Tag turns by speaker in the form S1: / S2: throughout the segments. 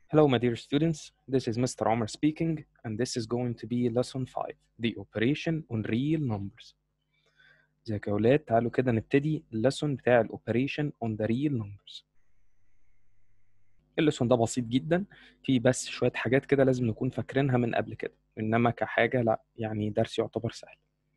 S1: Hello, my dear students. This is Mr. Omar speaking, and this is going to be lesson 5, the operation on real numbers. ازيك يا ولاد تعالوا كده نبتدي الليسون بتاع الاوبريشن on the real numbers. الليسون ده بسيط جدا فيه بس شوية حاجات كده لازم نكون فاكرينها من قبل كده إنما كحاجة لا يعني درس يعتبر سهل.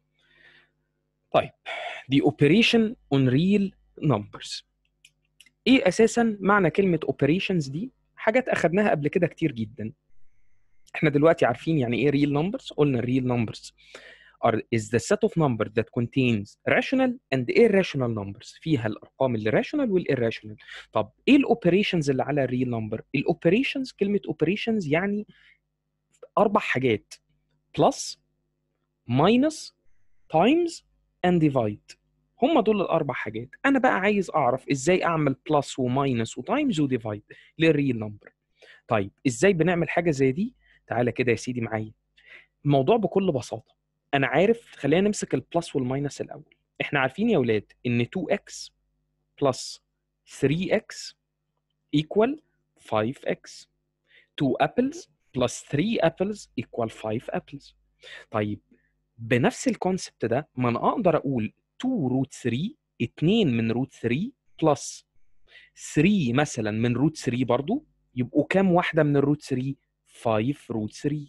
S1: طيب the operation on real numbers. إيه أساسا معنى كلمة operations دي؟ حاجات أخدناها قبل كده كتير جدا. احنا دلوقتي عارفين يعني ايه real numbers قلنا real numbers are is the set of numbers that contains rational and irrational numbers فيها الارقام اللي rational والirrational طب ايه الاوبريشنز اللي على الريل نمبر الاوبريشنز كلمه اوبريشنز يعني اربع حاجات plus minus times and divide هم دول الاربع حاجات انا بقى عايز اعرف ازاي اعمل بلس وماينس وتايمز وديفايد للريل نمبر طيب ازاي بنعمل حاجه زي دي تعالى كده يا سيدي معايا الموضوع بكل بساطه انا عارف خلينا نمسك البلس والماينس الاول احنا عارفين يا اولاد ان 2x plus 3x equal 5x 2 apples plus 3 apples equal 5 apples طيب بنفس الكونسبت ده ما انا اقدر اقول 2 روت 3 2 من روت 3 بلس 3 مثلا من روت 3 برضو يبقوا كام واحده من الروت 3 5 روت 3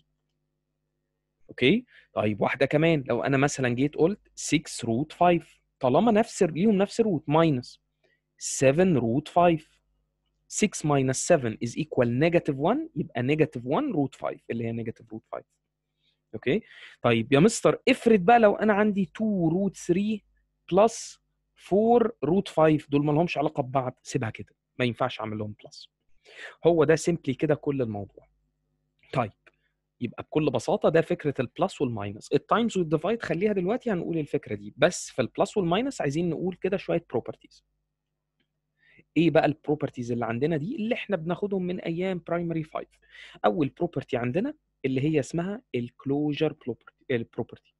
S1: اوكي طيب واحده كمان لو انا مثلا جيت قلت 6 روت 5 طالما نفس ليهم نفس الروت ماينس 7 روت 5 6 minus 7 is equal negative 1 يبقى negative 1 روت 5 اللي هي negative روت 5 اوكي طيب يا مستر افرض بقى لو انا عندي 2 روت 3 بلس 4 روت 5 دول ما لهمش علاقه ببعض سيبها كده ما ينفعش اعمل لهم بلس هو ده سيمبلي كده كل الموضوع طيب يبقى بكل بساطه ده فكره البلس والماينس التايمز والديفايد خليها دلوقتي هنقول الفكره دي بس في البلس والماينس عايزين نقول كده شويه بروبرتيز ايه بقى البروبرتيز اللي عندنا دي اللي احنا بناخدهم من ايام برايمري 5 اول بروبرتي عندنا اللي هي اسمها الكلوجر بروبرتي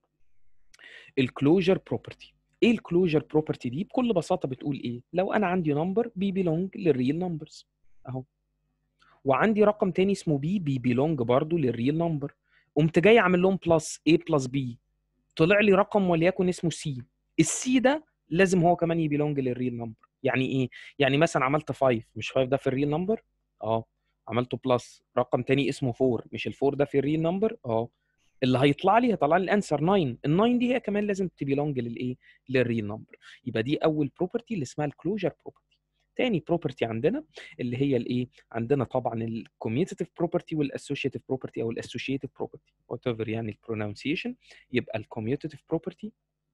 S1: الكلوجر بروبرتي ايه الكلوجر بروبرتي دي بكل بساطه بتقول ايه لو انا عندي نمبر بي بيلونج للريل نمبرز اهو وعندي رقم تاني اسمه بي بي بيلونج برضه للريل نمبر قمت جاي عامل لهم بلس A بلس بي طلع لي رقم وليكن اسمه سي السي ده لازم هو كمان يبيلونج للريل نمبر يعني ايه يعني مثلا عملت 5 مش 5 ده في الريل نمبر اه عملته بلس رقم تاني اسمه 4 مش ال4 ده في الريل نمبر اه اللي هيطلع لي هيطلع لي الانسر 9 ال 9 دي هي كمان لازم تبيلونج للايه للريل نمبر يبقى دي اول بروبرتي اللي اسمها الكلوجر بروبرتي تاني بروبرتي عندنا اللي هي الايه عندنا طبعا الكوميوتيف بروبرتي والاسوشيتيف بروبرتي او الاسوشيتيف بروبرتي وات ايفر يعني البرونونسيشن يبقى الكوميوتيف بروبرتي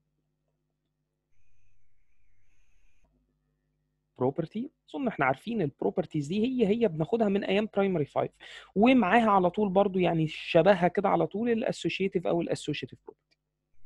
S1: بروبرتي اظن احنا عارفين البروبرتيز دي هي هي بناخدها من ايام برايمري 5 ومعاها على طول برضو يعني شبهها كده على طول الاسوشيتيف او الاسوشيتيف بروبرتي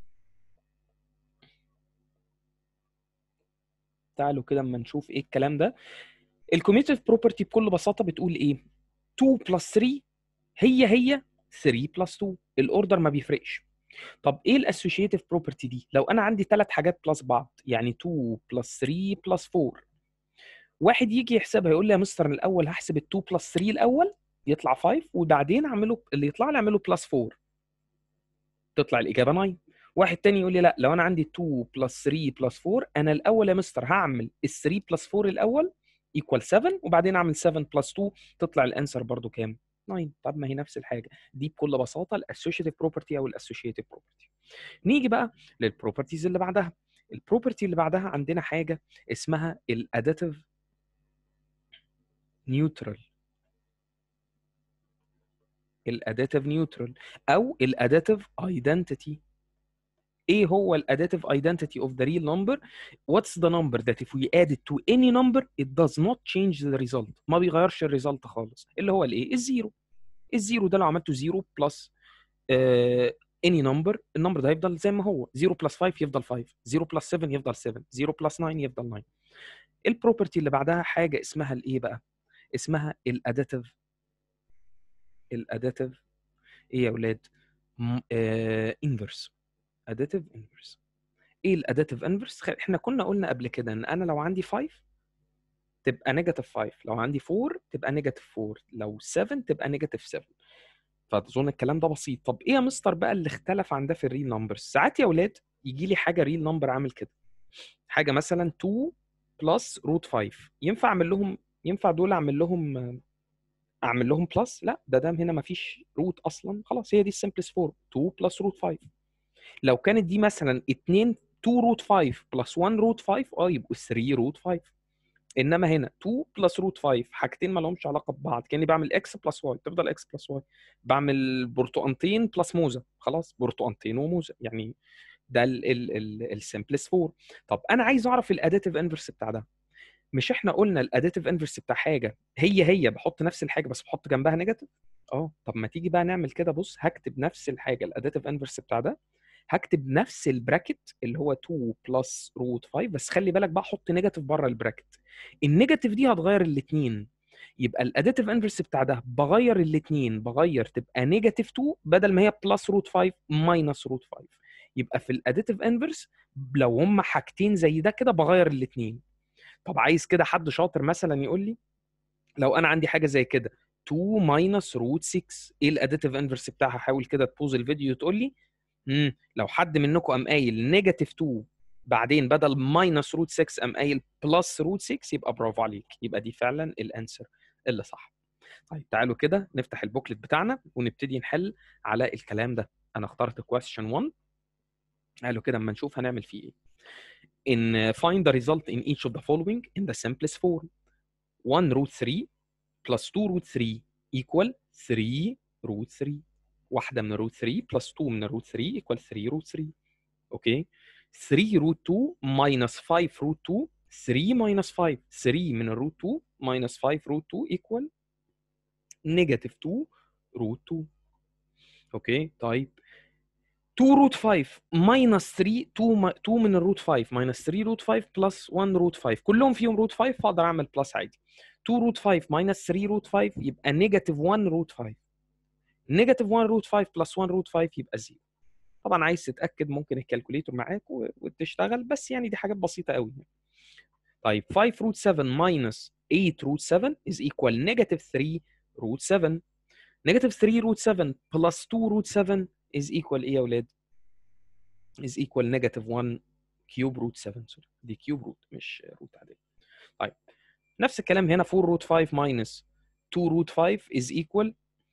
S1: تعالوا كده اما نشوف ايه الكلام ده الكوميتيف بروبرتي بكل بساطه بتقول ايه 2 بلس 3 هي هي 3 بلس 2 الاوردر ما بيفرقش طب ايه الاسوشيتيف بروبرتي دي لو انا عندي ثلاث حاجات بلس بعض يعني 2 بلس 3 بلس 4 واحد يجي يحسبها يقول لي يا مستر الاول هحسب ال 2 بلس 3 الاول يطلع 5 وبعدين اعمله اللي يطلع لي اعمله بلس 4 تطلع الاجابه 9 واحد تاني يقول لي لا لو انا عندي 2 بلس 3 بلس 4 انا الاول يا مستر هعمل ال 3 بلس 4 الاول ايكوال 7 وبعدين اعمل 7 بلس 2 تطلع الانسر برضو كام 9 طب ما هي نفس الحاجه دي بكل بساطه الاسوشيتيف بروبرتي او الاسوشيتيف بروبرتي نيجي بقى للبروبرتيز اللي بعدها البروبرتي اللي بعدها عندنا حاجه اسمها الاديتيف نيوترال الاديتيف نيوترال او الاديتيف ايدنتيتي ايه هو الاديتيف identity of the real number what's the number that if we add it to any number it does not change the result ما بيغيرش الريزلت خالص اللي هو الايه الزيرو الزيرو ده لو عملته 0 بلس any number النمبر ده هيفضل زي ما هو 0 بلس 5 يفضل 5 0 بلس 7 يفضل 7 0 بلس 9 يفضل 9 البروبرتي اللي بعدها حاجه اسمها الايه بقى اسمها الاديتيف الاديتيف ايه يا اولاد انفرس اديتيف انفرس ايه الاديتيف انفرس احنا كنا قلنا قبل كده ان انا لو عندي 5 تبقى نيجاتيف 5 لو عندي 4 تبقى نيجاتيف 4 لو 7 تبقى نيجاتيف 7 فاظن الكلام ده بسيط طب ايه يا مستر بقى اللي اختلف عن ده في الريل نمبرز ساعات يا اولاد يجي لي حاجه ريل نمبر عامل كده حاجه مثلا 2 بلس روت 5 ينفع اعمل لهم ينفع دول اعمل لهم اعمل لهم بلس لا ده دام هنا مفيش روت اصلا خلاص هي دي السمبلس فورم 2 بلس روت 5 لو كانت دي مثلا 2 2 روت 5 بلس 1 روت 5 اه يبقوا 3 روت 5 انما هنا 2 بلس روت 5 حاجتين ما لهمش علاقه ببعض كاني بعمل اكس بلس واي تفضل اكس بلس واي بعمل برتقانتين بلس موزه خلاص برتقانتين وموزه يعني ده السمبلس فور طب انا عايز اعرف الاديتيف انفرس بتاع ده مش احنا قلنا الاديتيف انفرس بتاع حاجه هي هي بحط نفس الحاجه بس بحط جنبها نيجاتيف اه طب ما تيجي بقى نعمل كده بص هكتب نفس الحاجه الاديتيف انفرس بتاع ده هكتب نفس البراكت اللي هو 2 بلس روت 5 بس خلي بالك بقى احط نيجاتيف بره البراكت النيجاتيف دي هتغير الاثنين يبقى الاديتيف انفرس بتاع ده بغير الاثنين بغير تبقى نيجاتيف 2 بدل ما هي بلس روت 5 ماينس روت 5 يبقى في الاديتيف انفرس لو هم حاجتين زي ده كده بغير الاثنين طب عايز كده حد شاطر مثلا يقول لي لو انا عندي حاجه زي كده 2 ماينس روت 6 ايه الاديتيف انفرس بتاعها حاول كده تبوز الفيديو وتقول لي امم لو حد منكم قام قايل نيجاتيف 2 بعدين بدل ماينس روت 6 قام قايل بلس روت 6 يبقى برافو عليك يبقى دي فعلا الانسر اللي صح طيب تعالوا كده نفتح البوكلت بتاعنا ونبتدي نحل على الكلام ده انا اخترت question 1 قالوا كده اما نشوف هنعمل فيه ايه in find the result in each of the following in the simplest form 1 root 3 plus 2 root 3 equal 3 root 3 واحده من الروت 3 بلس 2 من الروت 3 ايكوال 3 روت 3 اوكي 3 روت 2 ماينس 5 روت 2 3 ماينس 5 3 من الروت 2 ماينس 5 روت 2 ايكوال نيجاتيف 2 روت 2 اوكي طيب 2 روت 5 ماينس 3 2 2 من الروت 5 ماينس 3 روت 5 بلس 1 روت 5 كلهم فيهم روت 5 فاقدر اعمل بلس عادي 2 روت 5 ماينس 3 روت 5 يبقى نيجاتيف 1 روت 5 نيجاتيف 1 روت 5 بلس 1 روت 5 يبقى 0 طبعا عايز تتاكد ممكن الكالكوليتور معاك وتشتغل بس يعني دي حاجات بسيطه قوي طيب 5 روت 7 minus 8 روت 7 is equal negative 3 روت 7 negative 3 روت 7 plus 2 روت 7 is equal ايه يا اولاد؟ is equal negative 1 كيوب روت 7 سوري دي كيوب روت مش روت عاديه طيب نفس الكلام هنا 4 روت 5 minus 2 روت 5 is equal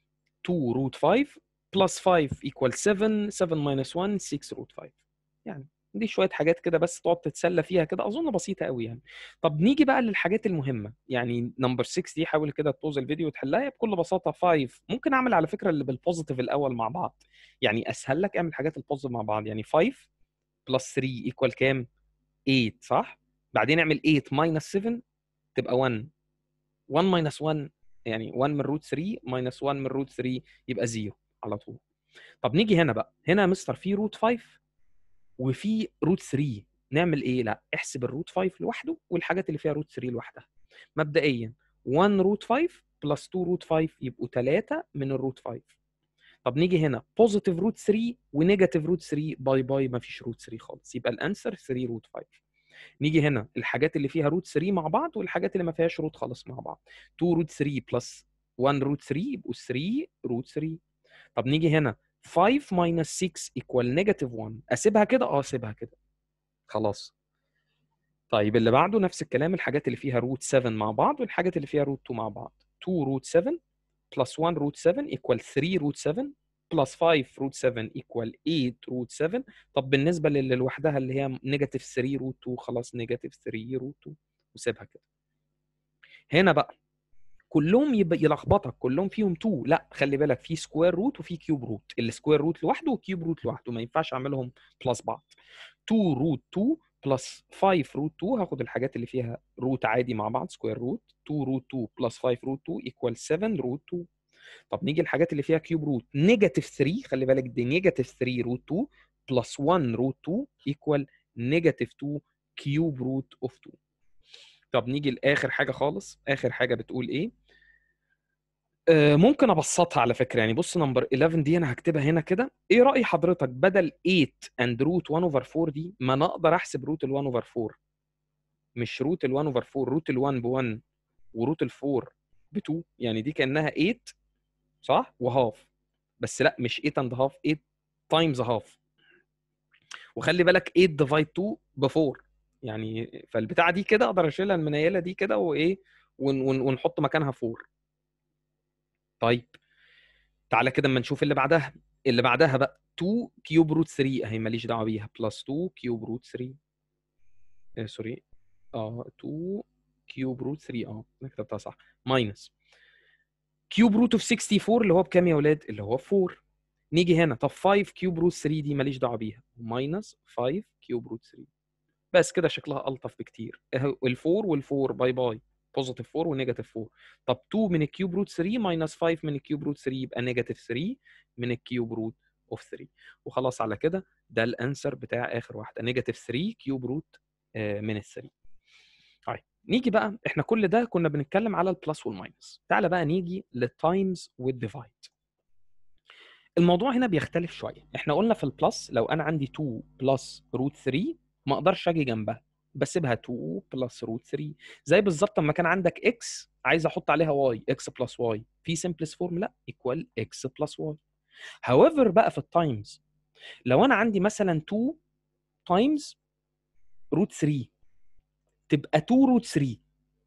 S1: 2 روت 5 plus 5 equal 7 7 minus 1 6 روت 5 يعني دي شويه حاجات كده بس تقعد تتسلى فيها كده اظن بسيطه قوي يعني طب نيجي بقى للحاجات المهمه يعني نمبر 6 دي حاول كده تبوز الفيديو وتحلها بكل بساطه 5 ممكن اعمل على فكره اللي بالبوزيتيف الاول مع بعض يعني اسهل لك اعمل حاجات البوزيتيف مع بعض يعني 5 بلس 3 ايكوال كام 8 صح بعدين اعمل 8 ماينس 7 تبقى 1 1 ماينس 1 يعني 1 من روت 3 ماينس 1 من روت 3 يبقى 0 على طول طب نيجي هنا بقى هنا يا مستر في روت 5 وفي روت 3 نعمل ايه لا احسب الروت 5 لوحده والحاجات اللي فيها روت 3 لوحدها مبدئيا 1 روت 5 بلس 2 روت 5 يبقوا 3 من الروت 5 طب نيجي هنا بوزيتيف روت 3 ونيجاتيف روت 3 باي باي ما فيش روت 3 خالص يبقى الانسر 3 روت 5 نيجي هنا الحاجات اللي فيها روت 3 مع بعض والحاجات اللي ما فيهاش روت خالص مع بعض 2 روت 3 بلس 1 روت 3 يبقوا 3 روت 3 طب نيجي هنا 5 minus 6 equal negative 1 اسيبها كده اه اسيبها كده خلاص طيب اللي بعده نفس الكلام الحاجات اللي فيها روت 7 مع بعض والحاجات اللي فيها روت 2 مع بعض 2 روت 7 plus 1 روت 7 equal 3 روت 7 plus 5 روت 7 equal 8 روت 7 طب بالنسبه للي لوحدها اللي هي نيجاتيف 3 روت 2 خلاص نيجاتيف 3 روت 2 وسيبها كده هنا بقى كلهم يبقى يلخبطك كلهم فيهم 2 لا خلي بالك في سكوير روت وفي كيوب روت السكوير روت لوحده والكيوب روت لوحده ما ينفعش اعملهم بلس بعض 2 روت 2 بلس 5 روت 2 هاخد الحاجات اللي فيها روت عادي مع بعض سكوير روت 2 روت 2 بلس 5 روت 2 ايكوال 7 روت 2 طب نيجي الحاجات اللي فيها كيوب روت نيجاتيف 3 خلي بالك دي نيجاتيف 3 روت 2 بلس 1 روت 2 ايكوال نيجاتيف 2 كيوب روت اوف 2 طب نيجي لاخر حاجه خالص اخر حاجه بتقول ايه آه، ممكن ابسطها على فكره يعني بص نمبر 11 دي انا هكتبها هنا كده ايه راي حضرتك بدل 8 اند روت 1 اوفر 4 دي ما انا اقدر احسب روت ال 1 اوفر 4 مش روت ال1 اوفر 4 روت ال1 ب 1 وروت ال4 ب 2 يعني دي كانها 8 صح وهاف بس لا مش 8 اند هاف 8 تايمز هاف وخلي بالك 8 ديفايد 2 ب 4 يعني فالبتاعه دي كده اقدر اشيلها المنيله دي كده وايه ون ون ونحط مكانها 4 طيب تعالى كده اما نشوف اللي بعدها اللي بعدها بقى 2 كيوب روت 3 اهي ماليش دعوه بيها بلس 2 كيوب روت 3 آه سوري اه 2 كيوب روت 3 اه انا كتبتها صح ماينس كيوب روت اوف 64 اللي هو بكام يا اولاد؟ اللي هو 4 نيجي هنا طب 5 كيوب روت 3 دي ماليش دعوه بيها ماينس 5 كيوب روت 3 بس كده شكلها الطف بكتير ال4 وال4 باي باي بوزيتيف 4 ونيجاتيف 4 طب 2 من الكيوب روت 3 ماينس 5 من الكيوب روت 3 يبقى نيجاتيف 3 من الكيوب روت اوف 3 وخلاص على كده ده الانسر بتاع اخر واحده نيجاتيف 3 كيوب روت من ال 3 طيب نيجي بقى احنا كل ده كنا بنتكلم على البلس والماينس تعالى بقى نيجي للتايمز والديفايد الموضوع هنا بيختلف شويه احنا قلنا في البلس لو انا عندي 2 بلس روت 3 ما اقدرش اجي جنبها بسيبها 2 بلس روت 3 زي بالظبط لما كان عندك اكس عايز احط عليها واي اكس بلس واي في سمبلس فورم لا ايكوال اكس بلس واي هاويفر بقى في التايمز لو انا عندي مثلا 2 تايمز روت 3 تبقى 2 روت 3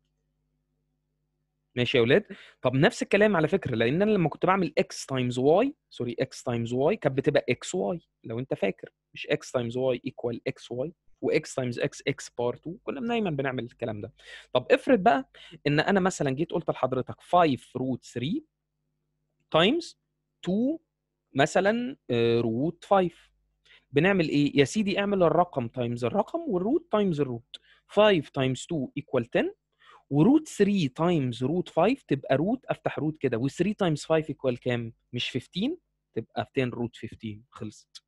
S1: ماشي يا اولاد طب نفس الكلام على فكره لان انا لما كنت بعمل اكس تايمز واي سوري اكس تايمز واي كانت بتبقى اكس واي لو انت فاكر مش اكس تايمز واي ايكوال اكس واي واكس تايمز اكس اكس بار 2 كنا دايما بنعمل الكلام ده طب افرض بقى ان انا مثلا جيت قلت لحضرتك 5 روت 3 تايمز 2 مثلا روت 5 بنعمل ايه يا سيدي اعمل الرقم تايمز الرقم والروت تايمز الروت 5 تايمز 2 ايكوال 10 وروت 3 تايمز روت 5 تبقى روت افتح روت كده و3 تايمز 5 ايكوال كام مش 15 تبقى 10 روت 15 خلصت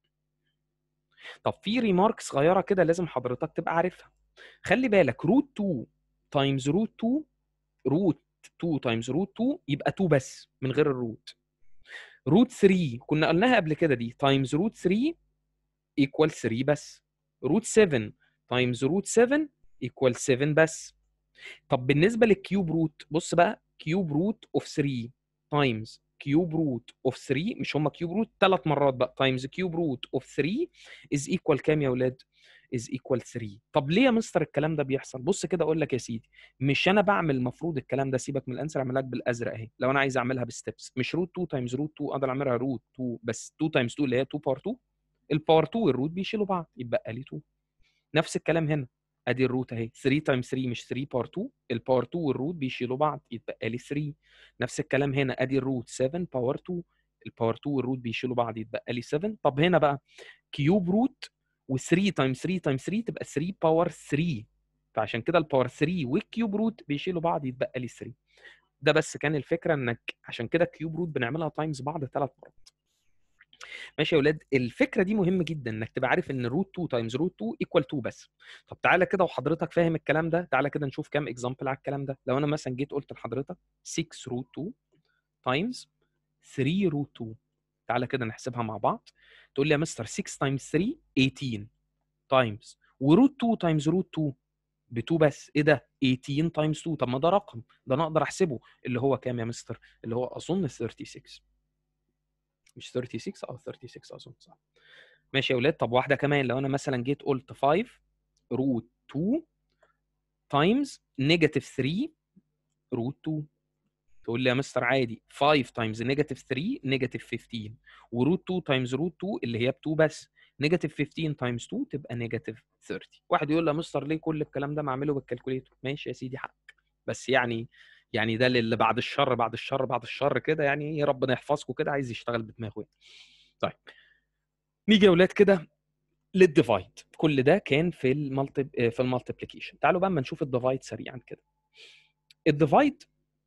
S1: طب في ريمارك صغيره كده لازم حضرتك تبقى عارفها خلي بالك روت 2 تايمز روت 2 روت 2 تايمز روت 2 يبقى 2 بس من غير الروت روت 3 كنا قلناها قبل كده دي تايمز روت 3 ايكوال 3 بس روت 7 تايمز روت 7 ايكوال 7 بس طب بالنسبه للكيوب روت بص بقى كيوب روت اوف 3 تايمز كيوب روت اوف 3 مش هم كيوب روت ثلاث مرات بقى تايمز كيوب روت اوف 3 از ايكوال كام يا اولاد؟ از ايكوال 3 طب ليه يا مستر الكلام ده بيحصل؟ بص كده اقول لك يا سيدي مش انا بعمل المفروض الكلام ده سيبك من الانسر اعمل لك بالازرق اهي لو انا عايز اعملها بستبس مش روت 2 تايمز روت 2 اقدر اعملها روت 2 بس 2 تايمز 2 اللي هي 2 باور 2 الباور 2 والروت بيشيلوا بعض يبقى لي 2 نفس الكلام هنا ادي الروت اهي 3 تايمز 3 مش 3 باور 2 الباور 2 والروت بيشيلوا بعض يتبقى لي 3 نفس الكلام هنا ادي الروت 7 باور 2 الباور 2 والروت بيشيلوا بعض يتبقى لي 7 طب هنا بقى كيوب روت و3 تايمز 3 تايمز 3 تبقى 3 باور 3 فعشان كده الباور 3 والكيوب روت بيشيلوا بعض يتبقى لي 3 ده بس كان الفكره انك عشان كده كيوب روت بنعملها تايمز بعض ثلاث مرات ماشي يا اولاد الفكره دي مهمه جدا انك تبقى عارف ان روت 2 تايمز روت 2 ايكوال 2 بس طب تعالى كده وحضرتك فاهم الكلام ده تعالى كده نشوف كام اكزامبل على الكلام ده لو انا مثلا جيت قلت لحضرتك 6 روت 2 تايمز 3 روت 2 تعالى كده نحسبها مع بعض تقول لي يا مستر 6 تايمز 3 18 تايمز وروت 2 تايمز روت 2 ب 2 بس ايه ده 18 تايمز 2 طب ما ده رقم ده انا اقدر احسبه اللي هو كام يا مستر اللي هو اظن 36 مش 36 اه 36 اظن صح ماشي يا اولاد طب واحده كمان لو انا مثلا جيت قلت 5 روت 2 تايمز نيجاتيف 3 روت 2 تقول لي يا مستر عادي 5 تايمز نيجاتيف 3 نيجاتيف 15 وروت 2 تايمز روت 2 اللي هي ب 2 بس نيجاتيف 15 تايمز 2 تبقى نيجاتيف 30 واحد يقول لي يا مستر ليه كل الكلام ده ما اعمله بالكالكوليتور ماشي يا سيدي حقك بس يعني يعني ده اللي بعد الشر بعد الشر بعد الشر كده يعني يا ربنا يحفظكم كده عايز يشتغل بدماغه يعني. طيب نيجي يا اولاد كده للديفايد كل ده كان في المالتي في المالتيبليكيشن تعالوا بقى اما نشوف الديفايد سريعا كده الديفايد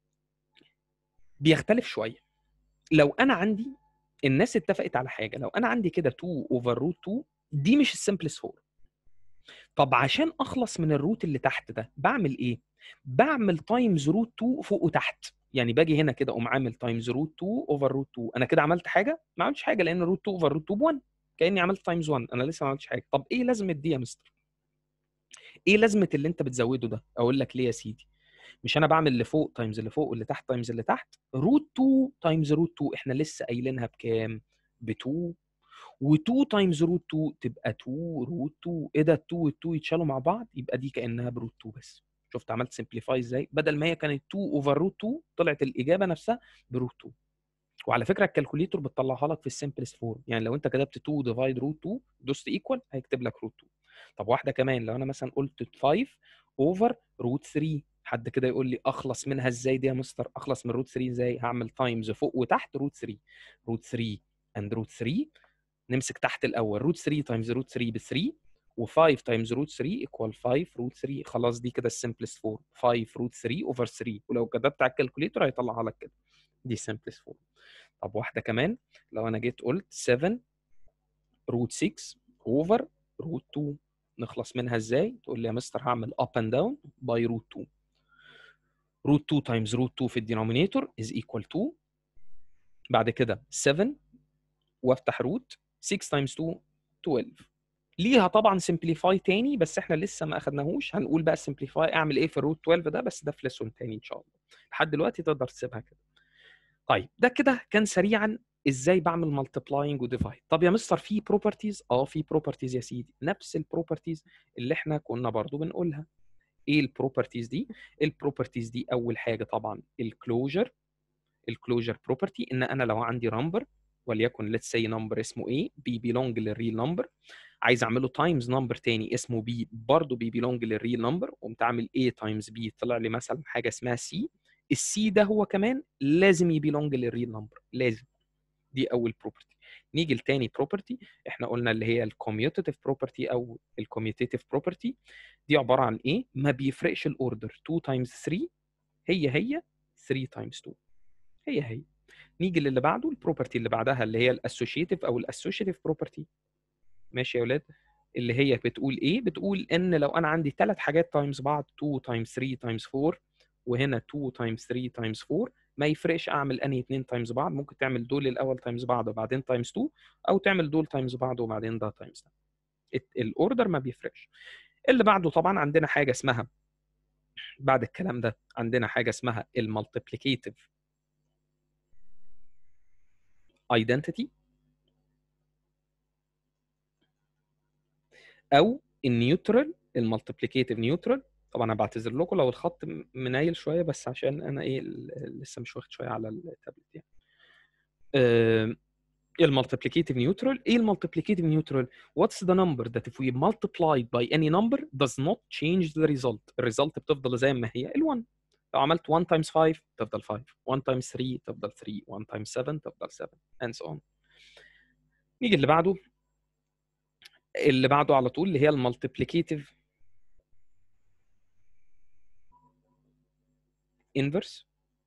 S1: بيختلف شويه لو انا عندي الناس اتفقت على حاجه لو انا عندي كده 2 اوفر روت 2 دي مش السمبلس فور طب عشان اخلص من الروت اللي تحت ده بعمل ايه بعمل تايمز روت 2 فوق وتحت يعني باجي هنا كده اقوم عامل تايمز روت 2 اوفر روت 2 انا كده عملت حاجه ما عملتش حاجه لان روت 2 اوفر روت 2 ب 1 كاني عملت تايمز 1 انا لسه ما عملتش حاجه طب ايه لازمه دي يا مستر ايه لازمه اللي انت بتزوده ده اقول لك ليه يا سيدي مش انا بعمل اللي فوق تايمز اللي فوق واللي تحت تايمز اللي تحت روت 2 تايمز روت 2 احنا لسه قايلينها بكام ب 2 و2 تايمز روت 2 تبقى 2 روت 2 ايه ده 2 وال2 يتشالوا مع بعض يبقى دي كانها بروت 2 بس شفت عملت سمبليفاي ازاي بدل ما هي كانت 2 اوفر روت 2 طلعت الاجابه نفسها بروت 2 وعلى فكره الكالكوليتور بتطلعها لك في السمبلست فورم يعني لو انت كتبت 2 ديفايد روت 2 دوست ايكوال هيكتب لك روت 2 طب واحده كمان لو انا مثلا قلت 5 اوفر روت 3 حد كده يقول لي اخلص منها ازاي دي يا مستر اخلص من روت 3 ازاي هعمل تايمز فوق وتحت روت 3 روت 3 اند روت 3 نمسك تحت الاول روت 3 تايمز روت 3 ب 3 و5 تايمز روت 3 ايكوال 5 روت 3 خلاص دي كده السمبلست فورم 5 روت 3 اوفر 3 ولو كتبت على الكالكوليتور هيطلعها لك كده دي السمبلست فورم طب واحده كمان لو انا جيت قلت 7 روت 6 اوفر روت 2 نخلص منها ازاي تقول لي يا مستر هعمل اب اند داون باي روت 2 روت 2 تايمز روت 2 في الدينومينيتور از ايكوال 2 بعد كده 7 وافتح روت 6 تايمز 2 12 ليها طبعا سمبليفاي تاني بس احنا لسه ما اخدناهوش هنقول بقى سمبليفاي اعمل ايه في الروت 12 ده بس ده في ليسون تاني ان شاء الله لحد دلوقتي تقدر تسيبها كده طيب ده كده كان سريعا ازاي بعمل مالتيبلاينج وديفايد طب يا مستر في بروبرتيز اه في بروبرتيز يا سيدي نفس البروبرتيز اللي احنا كنا برضو بنقولها ايه البروبرتيز دي البروبرتيز دي اول حاجه طبعا الكلوجر الكلوجر بروبرتي ان انا لو عندي نمبر وليكن ليتس سي نمبر اسمه ايه بي بيلونج للريل نمبر عايز اعمله تايمز نمبر تاني اسمه بي برضه بي بيلونج للريل نمبر قمت عامل ايه تايمز بي طلع لي مثلا حاجه اسمها سي السي ده هو كمان لازم يبيلونج للريل نمبر لازم دي اول بروبرتي نيجي لتاني بروبرتي احنا قلنا اللي هي الكوميوتيف بروبرتي او الكوميوتيف بروبرتي دي عباره عن ايه ما بيفرقش الاوردر 2 تايمز 3 هي هي 3 تايمز 2 هي هي نيجي للي بعده البروبرتي اللي بعدها اللي هي الاسوشيتيف او الاسوشيتيف بروبرتي ماشي يا اولاد اللي هي بتقول ايه بتقول ان لو انا عندي ثلاث حاجات تايمز بعض 2 تايمز 3 تايمز 4 وهنا 2 تايمز 3 تايمز 4 ما يفرقش اعمل انهي اثنين تايمز بعض ممكن تعمل دول الاول تايمز بعض وبعدين تايمز 2 او تعمل دول تايمز بعض وبعدين ده تايمز ده الاوردر ما بيفرقش اللي بعده طبعا عندنا حاجه اسمها بعد الكلام ده عندنا حاجه اسمها المالتيبليكيتيف identity او النيوترال المالتيبليكيتيف نيوترال طبعا انا بعتذر لكم لو الخط منايل شويه بس عشان انا ايه لسه مش واخد شويه على التابلت يعني أه المالتيبليكيتيف نيوترال ايه المالتيبليكيتيف نيوترال what's the number that if we multiplied by any number does not change the result الريزلت بتفضل زي ما هي ال1 لو عملت 1 times 5 تفضل 5 1 times 3 تفضل 3 1 times 7 تفضل 7 and so on نيجي اللي بعده اللي بعده على طول اللي هي المالتيبليكيتيف انفرس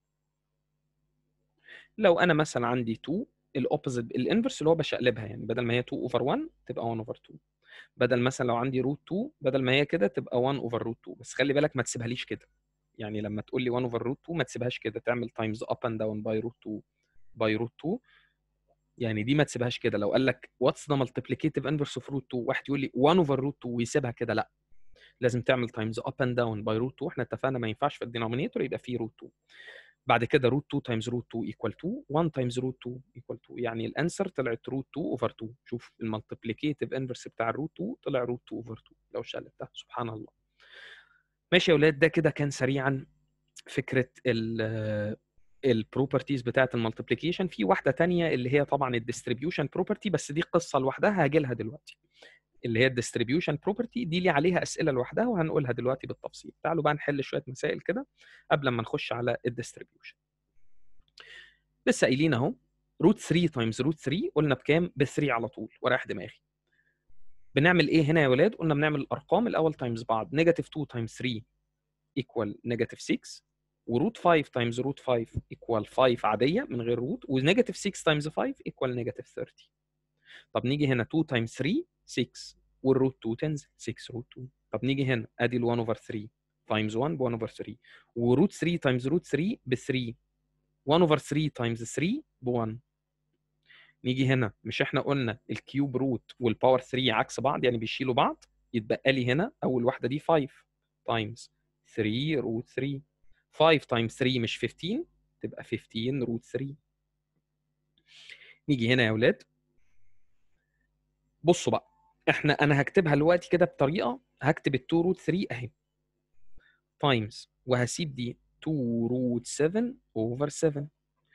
S1: لو انا مثلا عندي 2 الاوبوزيت الانفرس اللي هو بشقلبها يعني بدل ما هي 2 اوفر 1 تبقى 1 اوفر 2 بدل مثلا لو عندي روت 2 بدل ما هي كده تبقى 1 اوفر روت 2 بس خلي بالك ما تسيبهاليش كده يعني لما تقول لي 1 اوفر روت 2 ما تسيبهاش كده تعمل تايمز اب اند داون باي روت 2 باي روت 2 يعني دي ما تسيبهاش كده لو قال لك واتس ذا مالتيبليكيتيف انفرس اوف روت 2 واحد يقول لي 1 اوفر روت 2 ويسيبها كده لا لازم تعمل تايمز اب اند داون باي روت 2 احنا اتفقنا ما ينفعش في الدينومينيتور يبقى فيه روت 2 بعد كده روت 2 تايمز روت 2 ايكوال 2 1 تايمز روت 2 ايكوال 2 يعني الانسر طلعت روت 2 اوفر 2 شوف المالتيبليكيتيف انفرس بتاع الروت 2 طلع روت 2 اوفر 2 لو شلتها سبحان الله ماشي يا اولاد ده كده كان سريعا فكره ال البروبرتيز بتاعه المالتيبليكيشن في واحده تانية اللي هي طبعا الديستريبيوشن بروبرتي بس دي قصه لوحدها هاجي لها دلوقتي اللي هي الديستريبيوشن بروبرتي دي لي عليها اسئله لوحدها وهنقولها دلوقتي بالتفصيل تعالوا بقى نحل شويه مسائل كده قبل ما نخش على الديستريبيوشن لسه قايلين اهو روت 3 تايمز روت 3 قلنا بكام ب 3 على طول ورايح دماغي بنعمل ايه هنا يا ولاد قلنا بنعمل الارقام الاول تايمز بعض نيجاتيف 2 تايمز 3 ايكوال نيجاتيف 6 وروت 5 تايمز روت 5 ايكوال 5 عاديه من غير روت ونيجاتيف 6 تايمز 5 ايكوال نيجاتيف 30 طب نيجي هنا 2 تايمز 3 6 والروت 2 تنزل 6 روت 2 طب نيجي هنا ادي ال 1 اوفر 3 تايمز 1 ب 1 اوفر 3 وروت 3 تايمز روت 3 ب 3 1 اوفر 3 تايمز 3 ب 1 نيجي هنا مش احنا قلنا الكيوب روت والباور 3 عكس بعض يعني بيشيلوا بعض يتبقى لي هنا اول واحده دي 5 تايمز 3 روت 3 5 تايمز 3 مش 15 تبقى 15 روت 3 نيجي هنا يا اولاد بصوا بقى احنا انا هكتبها دلوقتي كده بطريقه هكتب ال 2 روت 3 اهي تايمز وهسيب دي 2 روت 7 اوفر 7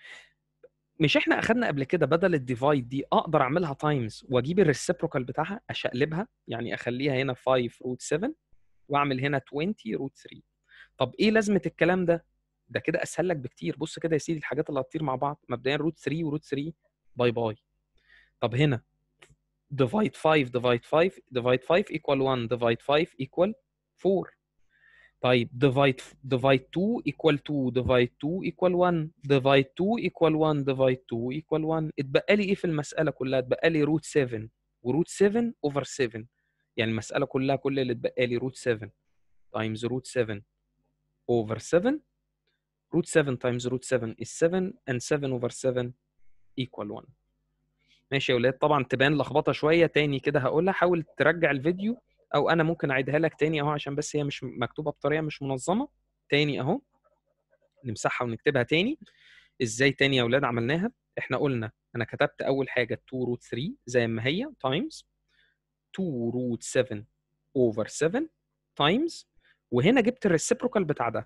S1: مش احنا اخدنا قبل كده بدل الديفايد دي اقدر اعملها تايمز واجيب الريسبروكال بتاعها اشقلبها يعني اخليها هنا 5 روت 7 واعمل هنا 20 روت 3 طب ايه لازمه الكلام ده ده كده اسهل لك بكتير بص كده يا سيدي الحاجات اللي هتطير مع بعض مبدئيا روت 3 وروت 3 باي باي طب هنا divide 5 divide 5 divide 5 equal 1 divide 5 equal 4 طيب divide divide 2 equal 2 divide 2 equal 1 divide 2 equal 1 divide 2 equal 1 اتبقى لي ايه في المساله كلها اتبقى لي روت 7 وروت 7 اوفر 7 يعني المساله كلها كل اللي اتبقى لي روت 7 times روت 7 over 7 root 7 times root 7 is 7 and 7 over 7 equal 1 ماشي يا ولاد طبعا تبان لخبطه شويه تاني كده هقولها حاول ترجع الفيديو او انا ممكن اعيدها لك تاني اهو عشان بس هي مش مكتوبه بطريقه مش منظمه تاني اهو نمسحها ونكتبها تاني ازاي تاني يا اولاد عملناها احنا قلنا انا كتبت اول حاجه 2 روت 3 زي ما هي تايمز 2 روت 7 اوفر 7 تايمز وهنا جبت الريسبروكال بتاع ده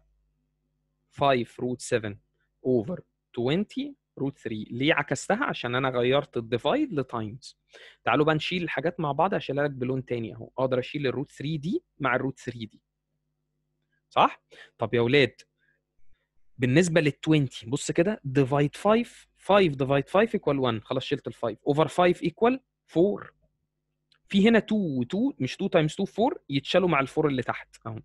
S1: 5 روت 7 اوفر 20 روت 3 ليه عكستها عشان انا غيرت الديفايد لتايمز تعالوا بقى نشيل الحاجات مع بعض اشيلها لك بلون تاني اهو اقدر اشيل الروت 3 دي مع الروت 3 دي صح طب يا اولاد بالنسبه لل 20 بص كده ديفايد 5 5 ديفايد 5 ايكوال 1 خلاص شلت ال 5 اوفر 5 ايكوال 4 في هنا 2 و 2 مش 2 تايمز 2 4 يتشالوا مع الفور اللي تحت اهو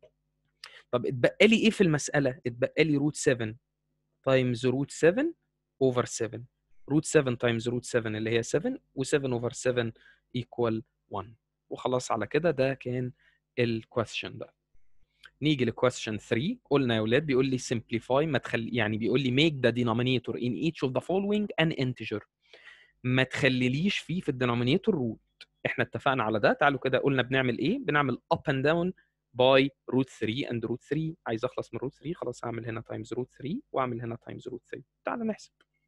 S1: طب اتبقى لي ايه في المساله اتبقى لي روت 7 تايمز روت 7 اوفر 7 روت 7 تايمز روت 7 اللي هي 7 و7 اوفر 7 ايكوال 1 وخلاص على كده ده كان الكويستشن ده نيجي لكويستشن 3 قلنا يا اولاد بيقول لي simplify ما تخلي يعني بيقول لي make the denominator in each of the following an integer ما تخليليش فيه في الدينومينيتور روت احنا اتفقنا على ده تعالوا كده قلنا بنعمل ايه بنعمل up and down by root 3 and root 3 عايز اخلص من root 3 خلاص هعمل هنا times root 3 واعمل هنا times root 3 تعال نحسب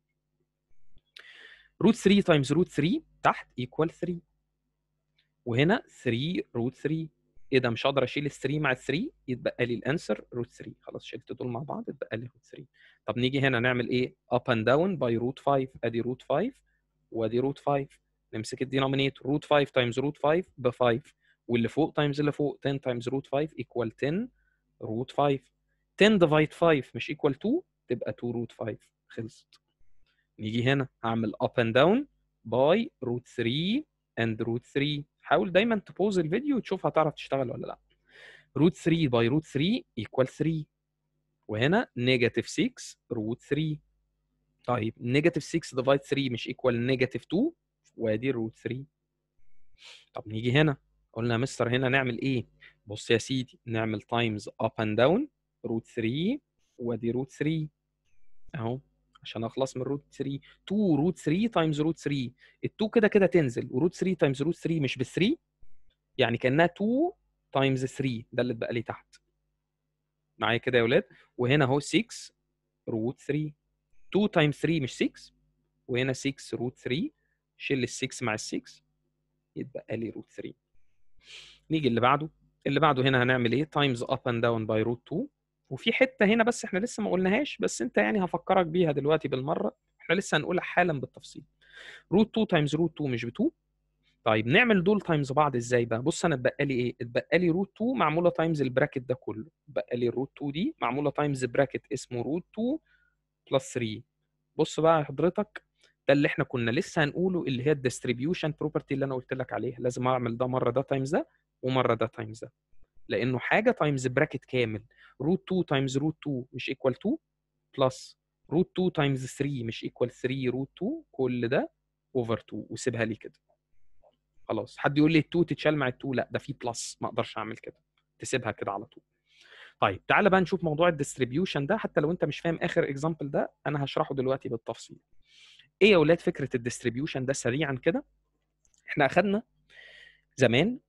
S1: root 3 times root 3 تحت equal 3 وهنا 3 root 3 ايه ده مش هقدر اشيل ال 3 مع ال 3 يتبقى لي الانسر روت 3 خلاص شلت دول مع بعض اتبقى لي روت 3 طب نيجي هنا نعمل ايه up and down by root 5 ادي root 5 وادي root 5 نمسك الدينومينيتور روت 5 تايمز روت 5 ب 5 واللي فوق تايمز اللي فوق 10 تايمز روت 5 ايكوال 10 روت 5 10 ديفايد 5 مش ايكوال 2 تبقى 2 روت 5 خلصت نيجي هنا هعمل up and down by root 3 and root 3 حاول دايما تبوز الفيديو وتشوف هتعرف تشتغل ولا لا root 3 by root 3 equal 3 وهنا نيجاتيف 6 روت 3 طيب نيجاتيف 6 ديفايد 3 مش ايكوال نيجاتيف 2 وادي روت 3 طب نيجي هنا قلنا يا مستر هنا نعمل ايه بص يا سيدي نعمل تايمز اب اند داون روت 3 وادي روت 3 اهو عشان اخلص من روت 3 2 روت 3 تايمز روت 3 ال2 كده كده تنزل وروت 3 تايمز روت 3 مش ب 3 يعني كانها 2 تايمز 3 ده اللي اتبقى لي تحت معايا كده يا ولاد وهنا اهو 6 روت 3 2 تايمز 3 مش 6 وهنا 6 روت 3 شيل ال 6 مع ال 6 يتبقى لي روت 3 نيجي اللي بعده اللي بعده هنا هنعمل ايه تايمز اب اند داون باي روت 2 وفي حته هنا بس احنا لسه ما قلناهاش بس انت يعني هفكرك بيها دلوقتي بالمره احنا لسه هنقولها حالا بالتفصيل روت 2 تايمز روت 2 مش ب 2 طيب نعمل دول تايمز بعض ازاي بقى بص انا اتبقى لي ايه اتبقى لي روت 2 معموله تايمز البراكت ده كله اتبقى لي الروت 2 دي معموله تايمز براكت اسمه روت 2 بلس 3 بص بقى حضرتك ده اللي احنا كنا لسه هنقوله اللي هي الديستريبيوشن بروبرتي اللي انا قلت لك عليها لازم اعمل ده مره ده تايمز ده ومره ده تايمز ده لانه حاجه تايمز براكت كامل روت 2 تايمز روت 2 مش ايكوال 2 بلس روت 2 تايمز 3 مش ايكوال 3 روت 2 كل ده اوفر 2 وسيبها لي كده خلاص حد يقول لي ال 2 تتشال مع ال 2 لا ده في بلس ما اقدرش اعمل كده تسيبها كده على طول طيب تعالى بقى نشوف موضوع الديستريبيوشن ده حتى لو انت مش فاهم اخر اكزامبل ده انا هشرحه دلوقتي بالتفصيل ايه يا اولاد فكره الديستريبيوشن ده سريعا كده احنا اخدنا زمان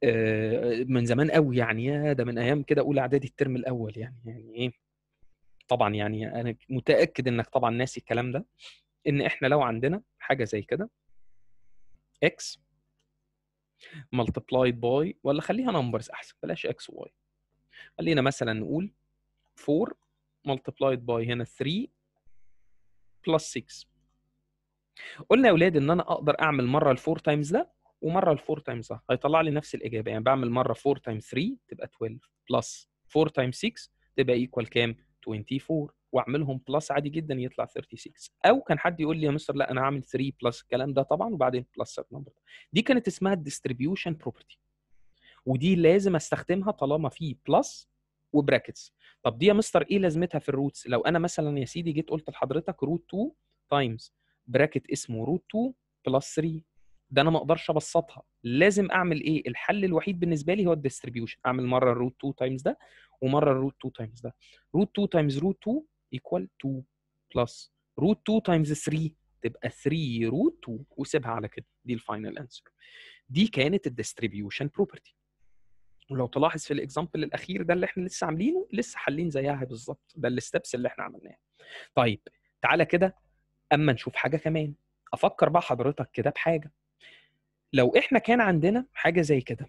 S1: آه، من زمان قوي يعني يا ده من ايام كده اولى اعدادي الترم الاول يعني يعني ايه طبعا يعني انا متاكد انك طبعا ناسي الكلام ده ان احنا لو عندنا حاجه زي كده x multiplied by ولا خليها نمبرز احسن بلاش x و y خلينا مثلا نقول 4 multiplied by هنا 3 plus 6 قلنا يا اولاد ان انا اقدر اعمل مره ال 4 تايمز ده ومره ال 4 تايمز ده هيطلع لي نفس الاجابه يعني بعمل مره 4 تايمز 3 تبقى 12 بلس 4 تايمز 6 تبقى ايكوال كام 24 واعملهم بلس عادي جدا يطلع 36 او كان حد يقول لي يا مستر لا انا هعمل 3 بلس الكلام ده طبعا وبعدين بلس النمبر دي كانت اسمها الديستريبيوشن بروبرتي ودي لازم استخدمها طالما في بلس وبراكتس طب دي يا مستر ايه لازمتها في الروتس لو انا مثلا يا سيدي جيت قلت لحضرتك روت 2 تايمز براكت اسمه روت 2 بلس 3 ده انا ما اقدرش ابسطها لازم اعمل ايه الحل الوحيد بالنسبه لي هو الديستريبيوشن اعمل مره الروت 2 تايمز ده ومره الروت 2 تايمز ده روت 2 تايمز روت 2 ايكوال 2 بلس روت 2 تايمز 3 تبقى 3 روت 2 وسيبها على كده دي الفاينل انسر دي كانت الديستريبيوشن بروبرتي ولو تلاحظ في الاكزامبل الاخير ده اللي احنا لسه عاملينه لسه حالين زيها بالظبط ده الستبس اللي احنا عملناها طيب تعالى كده اما نشوف حاجه كمان افكر بقى حضرتك كده بحاجه لو احنا كان عندنا حاجه زي كده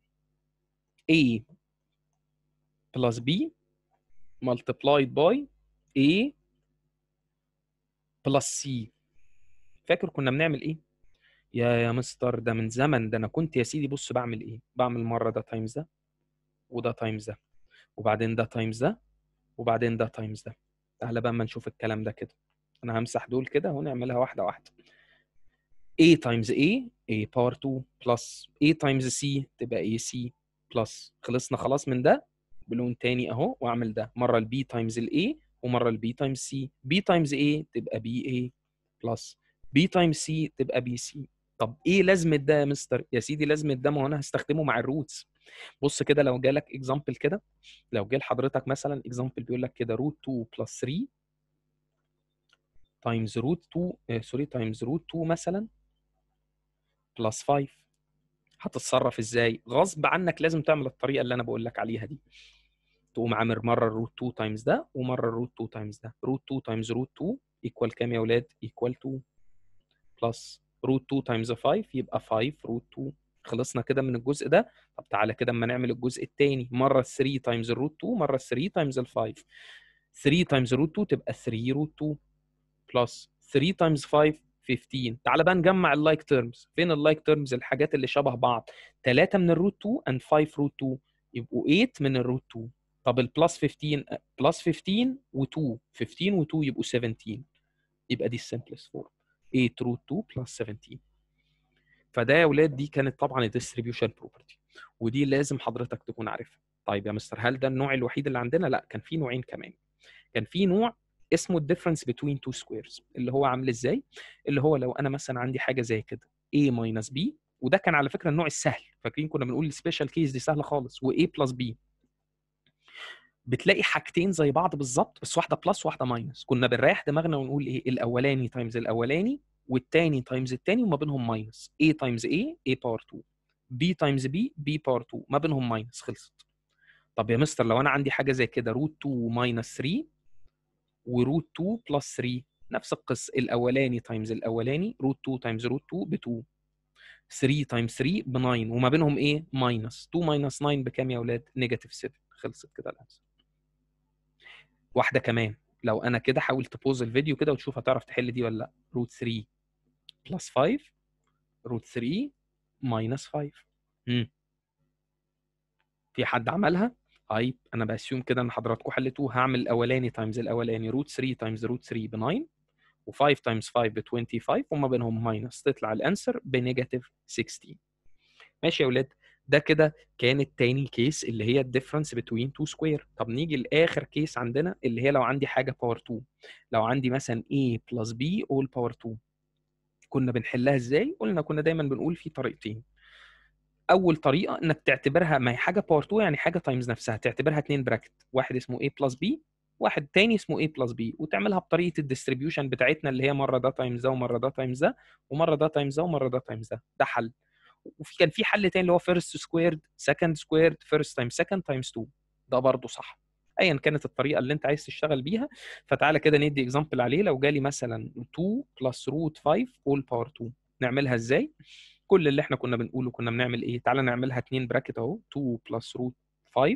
S1: a plus b multiplied by a plus c فاكر كنا بنعمل ايه يا يا مستر ده من زمن ده انا كنت يا سيدي بص بعمل ايه بعمل مره ده تايمز ده وده تايمز ده وبعدين ده تايمز ده وبعدين ده تايمز ده تعالى بقى اما نشوف الكلام ده كده انا همسح دول كده ونعملها واحده واحده a times a a power 2 plus a times c تبقى ac plus خلصنا خلاص من ده بلون تاني اهو واعمل ده مره ال b times ال a ومره ال b times c b times a تبقى ba plus b times c تبقى bc طب ايه لازمه ده يا مستر يا سيدي لازمه ده ما هو انا هستخدمه مع الروتس بص كده لو جالك اكزامبل كده لو جه لحضرتك مثلا اكزامبل بيقول لك كده روت 2 بلس 3 تايمز روت 2 سوري تايمز روت 2 مثلا بلس 5 هتتصرف ازاي غصب عنك لازم تعمل الطريقه اللي انا بقول لك عليها دي تقوم عامل مره الروت 2 تايمز ده ومره الروت 2 تايمز ده روت 2 تايمز روت 2 ايكوال كام يا اولاد ايكوال 2 بلس روت 2 تايمز 5 يبقى 5 روت 2 خلصنا كده من الجزء ده طب تعالى كده اما نعمل الجزء الثاني مره 3 تايمز الروت 2 مره 3 تايمز ال 5 3 تايمز روت 2 تبقى 3 روت 2 بلس 3 تايمز 5 15 تعال بقى نجمع اللايك تيرمز فين اللايك تيرمز الحاجات اللي شبه بعض 3 من الروت 2 اند 5 روت 2 يبقوا 8 من الروت 2 طب البلس 15 بلس 15 و2 15 و2 يبقوا 17 يبقى دي السمبلست فورم 8 روت 2 بلس 17 فده يا ولاد دي كانت طبعا الديستريبيوشن بروبرتي ودي لازم حضرتك تكون عارفها طيب يا مستر هل ده النوع الوحيد اللي عندنا لا كان في نوعين كمان كان في نوع اسمه الديفرنس بين تو سكويرز اللي هو عامل ازاي اللي هو لو انا مثلا عندي حاجه زي كده a minus b وده كان على فكره النوع السهل فاكرين كنا بنقول السبيشال كيس دي سهله خالص و a بلس b بتلاقي حاجتين زي بعض بالظبط بس واحده بلس وواحده ماينس كنا بنريح دماغنا ونقول ايه الاولاني تايمز الاولاني والتاني تايمز التاني وما بينهم ماينس a تايمز a a باور 2 b تايمز b b باور 2 ما بينهم ماينس خلصت طب يا مستر لو انا عندي حاجه زي كده روت 2 ماينس 3 وروت 2 بلس 3 نفس القصه الاولاني تايمز الاولاني روت 2 تايمز روت 2 ب 2 3 تايمز 3 ب 9 وما بينهم ايه ماينس 2 ماينس 9 بكام يا اولاد نيجاتيف 7 خلصت كده الانسر واحده كمان لو انا كده حاول تبوز الفيديو كده وتشوف هتعرف تحل دي ولا لا روت 3 بلس 5 روت 3 ماينس 5 امم في حد عملها طيب انا باسيوم كده ان حضراتكم حلتوه هعمل الاولاني تايمز الاولاني روت 3 تايمز روت 3 ب 9 و5 تايمز 5 ب 25 وما بينهم ماينس تطلع الانسر بنيجاتيف 16 ماشي يا اولاد ده كده كانت تاني كيس اللي هي الديفرنس بين تو سكوير طب نيجي لاخر كيس عندنا اللي هي لو عندي حاجه باور 2 لو عندي مثلا a بلس b اول باور 2 كنا بنحلها ازاي قلنا كنا دايما بنقول في طريقتين اول طريقه انك تعتبرها ما هي حاجه باور 2 يعني حاجه تايمز نفسها تعتبرها اثنين براكت واحد اسمه a بلس b واحد تاني اسمه a بلس b وتعملها بطريقه الديستريبيوشن بتاعتنا اللي هي مره ده تايمز ده ومره ده تايمز ده ومره ده تايمز ده ومره ده تايمز ده ده حل وفي كان في حل تاني اللي هو فيرست سكويرد سكند سكويرد فيرست تايم سكند تايمز 2 ده برضه صح ايا كانت الطريقه اللي انت عايز تشتغل بيها فتعالى كده ندي اكزامبل عليه لو جالي مثلا 2 بلس روت 5 اول باور 2 نعملها ازاي كل اللي احنا كنا بنقوله كنا بنعمل ايه تعالى نعملها 2 براكت اهو 2 بلس روت 5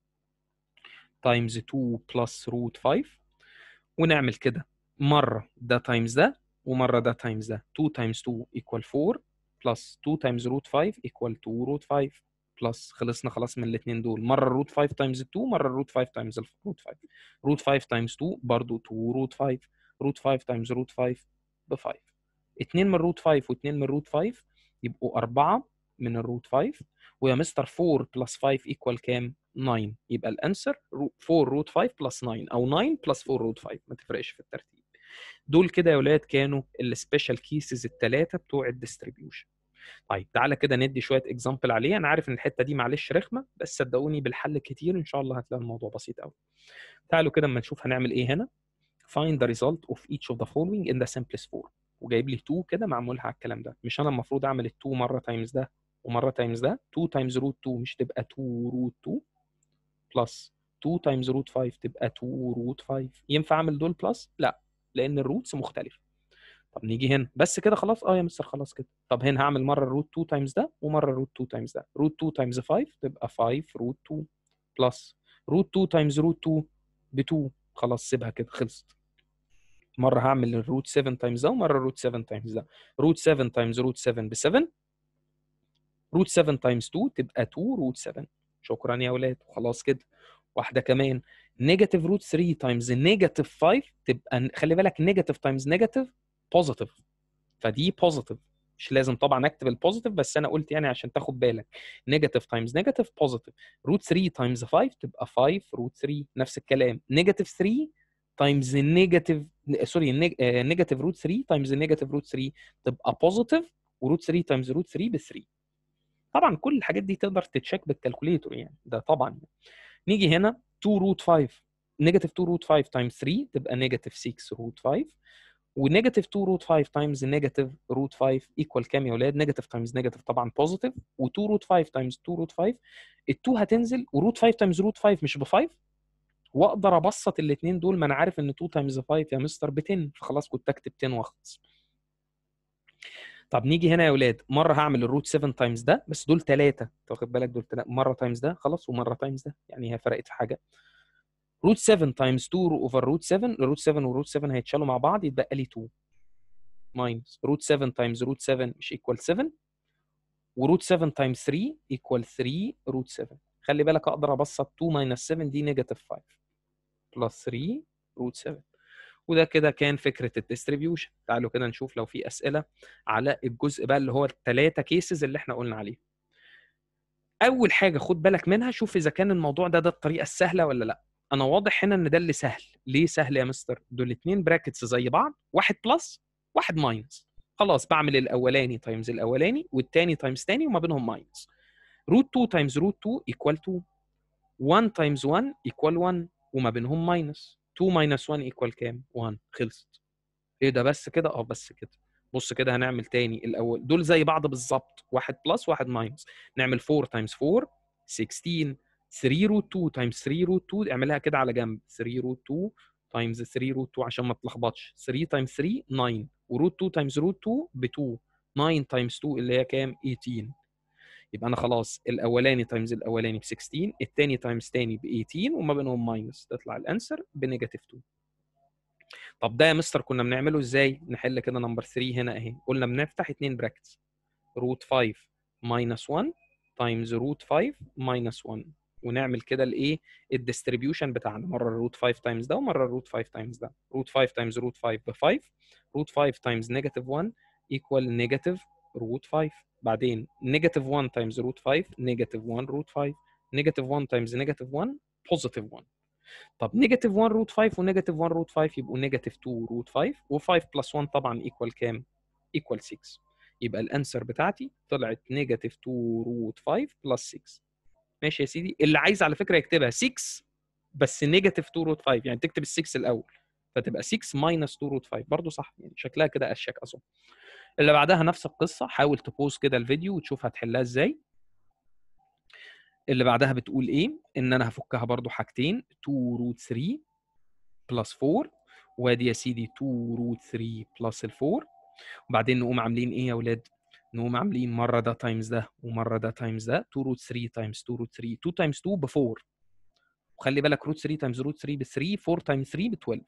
S1: تايمز 2 بلس روت 5 ونعمل كده مره ده تايمز ده ومره ده تايمز ده 2 تايمز 2 ايكوال 4 بلس 2 تايمز روت 5 ايكوال 2 روت 5 بلس خلصنا خلاص من الاثنين دول مره الروت 5 تايمز 2 مره الروت 5 تايمز الروت 5 روت 5 تايمز 2 برضه 2 روت 5 روت 5 تايمز روت 5 ب 5 2 من روت 5 و2 من روت 5 يبقوا 4 من الروت 5 ويا مستر 4 بلس 5 ايكوال كام 9 يبقى الانسر 4 روت 5 بلس 9 او 9 بلس 4 روت 5 ما تفرقش في الترتيب دول كده يا ولاد كانوا السبيشال كيسز الثلاثه بتوع الديستريبيوشن طيب تعالى كده ندي شويه اكزامبل عليه انا عارف ان الحته دي معلش رخمه بس صدقوني بالحل كتير ان شاء الله هتلاقي الموضوع بسيط قوي تعالوا كده اما نشوف هنعمل ايه هنا find the result of each of the following in the simplest form وجايب لي 2 كده معمولها على الكلام ده مش انا المفروض اعمل ال 2 مره تايمز ده ومره تايمز ده 2 تايمز روت 2 مش تبقى 2 روت 2 بلس 2 تايمز روت 5 تبقى 2 روت 5 ينفع اعمل دول بلس لا لان الروتس مختلفه طب نيجي هنا بس كده خلاص اه يا مستر خلاص كده طب هنا هعمل مره الروت 2 تايمز ده ومره الروت 2 تايمز ده روت 2 تايمز 5 تبقى 5 روت 2 بلس روت 2 تايمز روت 2 ب 2 خلاص سيبها كده خلصت مره هعمل الروت 7 تايمز ده ومره الروت 7 تايمز ده روت 7 تايمز روت 7 ب 7 روت 7 تايمز 2 تبقى 2 روت 7 شكرا يا اولاد وخلاص كده واحده كمان نيجاتيف روت 3 تايمز نيجاتيف 5 تبقى خلي بالك نيجاتيف تايمز نيجاتيف بوزيتيف فدي بوزيتيف مش لازم طبعا اكتب البوزيتيف بس انا قلت يعني عشان تاخد بالك نيجاتيف تايمز نيجاتيف بوزيتيف روت 3 تايمز 5 تبقى 5 روت 3 نفس الكلام نيجاتيف 3 تايمز نيجاتيف سوري نيجاتيف روت 3 تايمز نيجاتيف روت 3 تبقى بوزيتيف وروت 3 تايمز روت 3 ب 3 طبعا كل الحاجات دي تقدر تتشيك بالكالكوليتور يعني ده طبعا نيجي هنا 2 روت 5 نيجاتيف 2 روت 5 تايمز 3 تبقى نيجاتيف 6 روت 5 ونيجاتيف 2 روت 5 تايمز نيجاتيف روت 5 ايكوال كام يا اولاد؟ نيجاتيف تايمز نيجاتيف طبعا بوزيتيف و2 روت 5 تايمز 2 روت 5 ال2 هتنزل وروت 5 تايمز روت 5 مش ب 5 واقدر ابسط الاثنين دول ما انا عارف ان 2 تايمز 5 يا مستر ب 10 فخلاص كنت اكتب 10 واخلص. طب نيجي هنا يا اولاد مره هعمل الروت 7 تايمز ده بس دول ثلاثه انت واخد بالك دول تلاتة. مره تايمز ده خلاص ومره تايمز ده يعني هي فرقت في حاجه روت 7 تايمز 2 اوفر روت 7 روت 7 وروت 7 هيتشالوا مع بعض يتبقى لي 2 ماينس روت 7 تايمز روت 7 مش ايكوال 7 وروت 7 تايمز 3 ايكوال 3 روت 7 خلي بالك اقدر ابسط 2 ماينس 7 دي نيجاتيف 5 بلس 3 روت 7 وده كده كان فكره الديستريبيوشن تعالوا كده نشوف لو في اسئله على الجزء بقى اللي هو الثلاثه كيسز اللي احنا قلنا عليه اول حاجه خد بالك منها شوف اذا كان الموضوع ده ده الطريقه السهله ولا لا انا واضح هنا ان ده اللي سهل ليه سهل يا مستر دول اتنين براكتس زي بعض واحد بلس واحد ماينس خلاص بعمل الاولاني تايمز الاولاني والتاني تايمز تاني وما بينهم ماينس روت 2 تايمز روت 2 ايكوال 2 1 تايمز 1 ايكوال 1 وما بينهم ماينس 2 ماينس 1 ايكوال كام 1 خلصت ايه ده بس كده اه بس كده بص كده هنعمل تاني الاول دول زي بعض بالظبط واحد بلس واحد ماينس نعمل 4 تايمز 4 16 3 روت 2 تايمز 3 روت 2 اعملها كده على جنب 3 روت 2 تايمز 3 روت 2 عشان ما تلخبطش 3 تايمز 3 9 وروت 2 تايمز روت 2 ب 2 9 تايمز 2 اللي هي كام 18 يبقى انا خلاص الاولاني تايمز الاولاني ب 16 الثاني تايمز ثاني ب 18 وما بينهم ماينس تطلع الانسر بنيجاتيف 2 طب ده يا مستر كنا بنعمله ازاي نحل كده نمبر 3 هنا اهي قلنا بنفتح اثنين براكتس روت 5 ماينس 1 تايمز روت 5 ماينس 1 ونعمل كده الايه الديستريبيوشن بتاعنا مره الروت 5 تايمز ده ومره الروت 5 تايمز ده روت 5 تايمز روت 5 ب 5 روت 5 تايمز نيجاتيف 1 ايكوال نيجاتيف روت 5 بعدين نيجاتيف 1 تايمز روت 5 نيجاتيف 1 روت 5 نيجاتيف 1 تايمز نيجاتيف 1 بوزيتيف 1 طب نيجاتيف 1 روت 5 ونيجاتيف 1 روت 5 يبقوا نيجاتيف 2 روت 5 و5 بلس 1 طبعا ايكوال كام؟ ايكوال 6 يبقى الانسر بتاعتي طلعت نيجاتيف 2 روت 5 بلس 6 ماشي يا سيدي اللي عايز على فكره يكتبها 6 بس نيجاتيف 2 روت 5 يعني تكتب ال 6 الاول فتبقى 6 ماينس 2 روت 5 برضه صح يعني شكلها كده اشيك اظن اللي بعدها نفس القصه حاول تبوز كده الفيديو وتشوف هتحلها ازاي اللي بعدها بتقول ايه ان انا هفكها برضو حاجتين 2 روت 3 بلس 4 وادي يا سيدي 2 روت 3 بلس ال 4 وبعدين نقوم عاملين ايه يا اولاد نقوم عاملين مره ده تايمز ده ومره ده تايمز ده 2 روت 3 تايمز 2 روت 3 2 تايمز 2 ب 4 وخلي بالك روت 3 تايمز روت 3 ب 3 4 تايمز 3 ب 12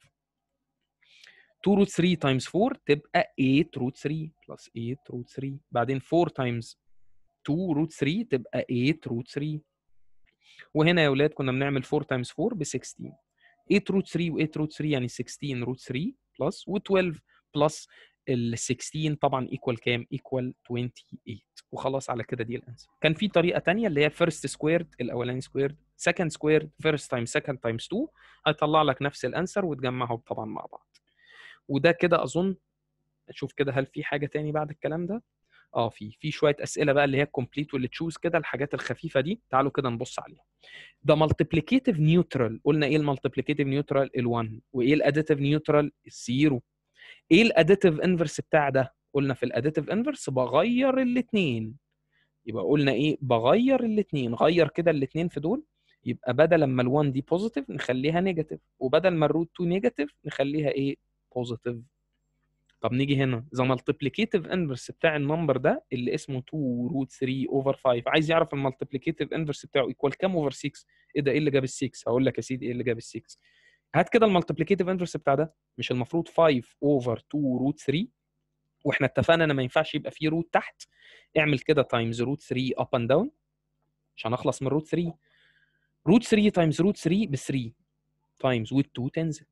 S1: 2 روت 3 تايمز 4 تبقى 8 روت 3 بلس 8 روت 3 بعدين 4 تايمز 2 روت 3 تبقى 8 روت 3 وهنا يا اولاد كنا بنعمل 4 تايمز 4 ب 16 8 روت 3 و 8 روت 3 يعني 16 روت 3 بلس و12 بلس ال 16 طبعا ايكوال كام؟ ايكوال 28 وخلاص على كده دي الانسر. كان في طريقه ثانيه اللي هي فيرست سكويرد الاولاني سكويرد سكند سكويرد فيرست تايم سكند تايمز 2 هيطلع لك نفس الانسر وتجمعهم طبعا مع بعض. وده كده اظن اشوف كده هل في حاجه تاني بعد الكلام ده؟ اه في في شويه اسئله بقى اللي هي الكومبليت واللي تشوز كده الحاجات الخفيفه دي تعالوا كده نبص عليها ده مالتيبليكيتيف نيوترال قلنا ايه المالتيبليكيتيف نيوترال ال1 وايه الاديتيف نيوترال الزيرو ايه الاديتيف انفرس بتاع ده قلنا في الاديتيف انفرس بغير الاثنين يبقى قلنا ايه بغير الاثنين غير كده الاثنين في دول يبقى بدل ما ال1 دي بوزيتيف نخليها نيجاتيف وبدل ما الروت 2 نيجاتيف نخليها ايه بوزيتيف طب نيجي هنا ذا مالتيبليكيتيف انفرس بتاع النمبر ده اللي اسمه 2 روت 3 اوفر 5 عايز يعرف المالتيبليكيتيف انفرس بتاعه ايكوال كام اوفر 6 ايه ده ايه اللي جاب ال 6 هقول لك يا سيدي ايه اللي جاب ال 6 هات كده المالتيبليكيتيف انفرس بتاع ده مش المفروض 5 اوفر 2 روت 3 واحنا اتفقنا ان ما ينفعش يبقى فيه روت تحت اعمل كده تايمز روت 3 اب اند داون عشان اخلص من روت 3 روت 3 تايمز روت 3 ب 3 تايمز وال 2 تنزل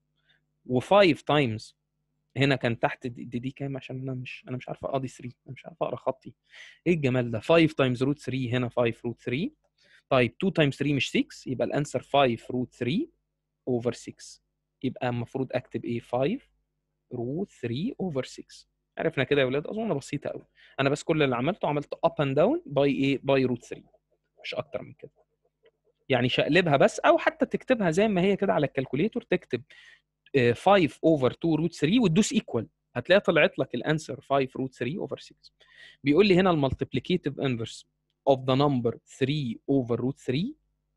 S1: و5 تايمز هنا كان تحت دي, دي, دي كام عشان انا مش انا مش عارف اقضي 3 انا مش عارف اقرا خطي ايه الجمال ده 5 تايمز روت 3 هنا 5 روت 3 طيب 2 تايمز 3 مش 6 يبقى الانسر 5 روت 3 اوفر 6 يبقى المفروض اكتب ايه 5 روت 3 اوفر 6 عرفنا كده يا ولاد اظن بسيطه قوي انا بس كل اللي عملته عملت اب اند داون باي ايه باي روت 3 مش اكتر من كده يعني شقلبها بس او حتى تكتبها زي ما هي كده على الكالكوليتور تكتب 5 اوفر 2 روت 3 وتدوس ايكوال هتلاقي طلعت لك الانسر 5 روت 3 اوفر 6 بيقول لي هنا المالتيبليكيتيف انفرس اوف ذا نمبر 3 اوفر روت 3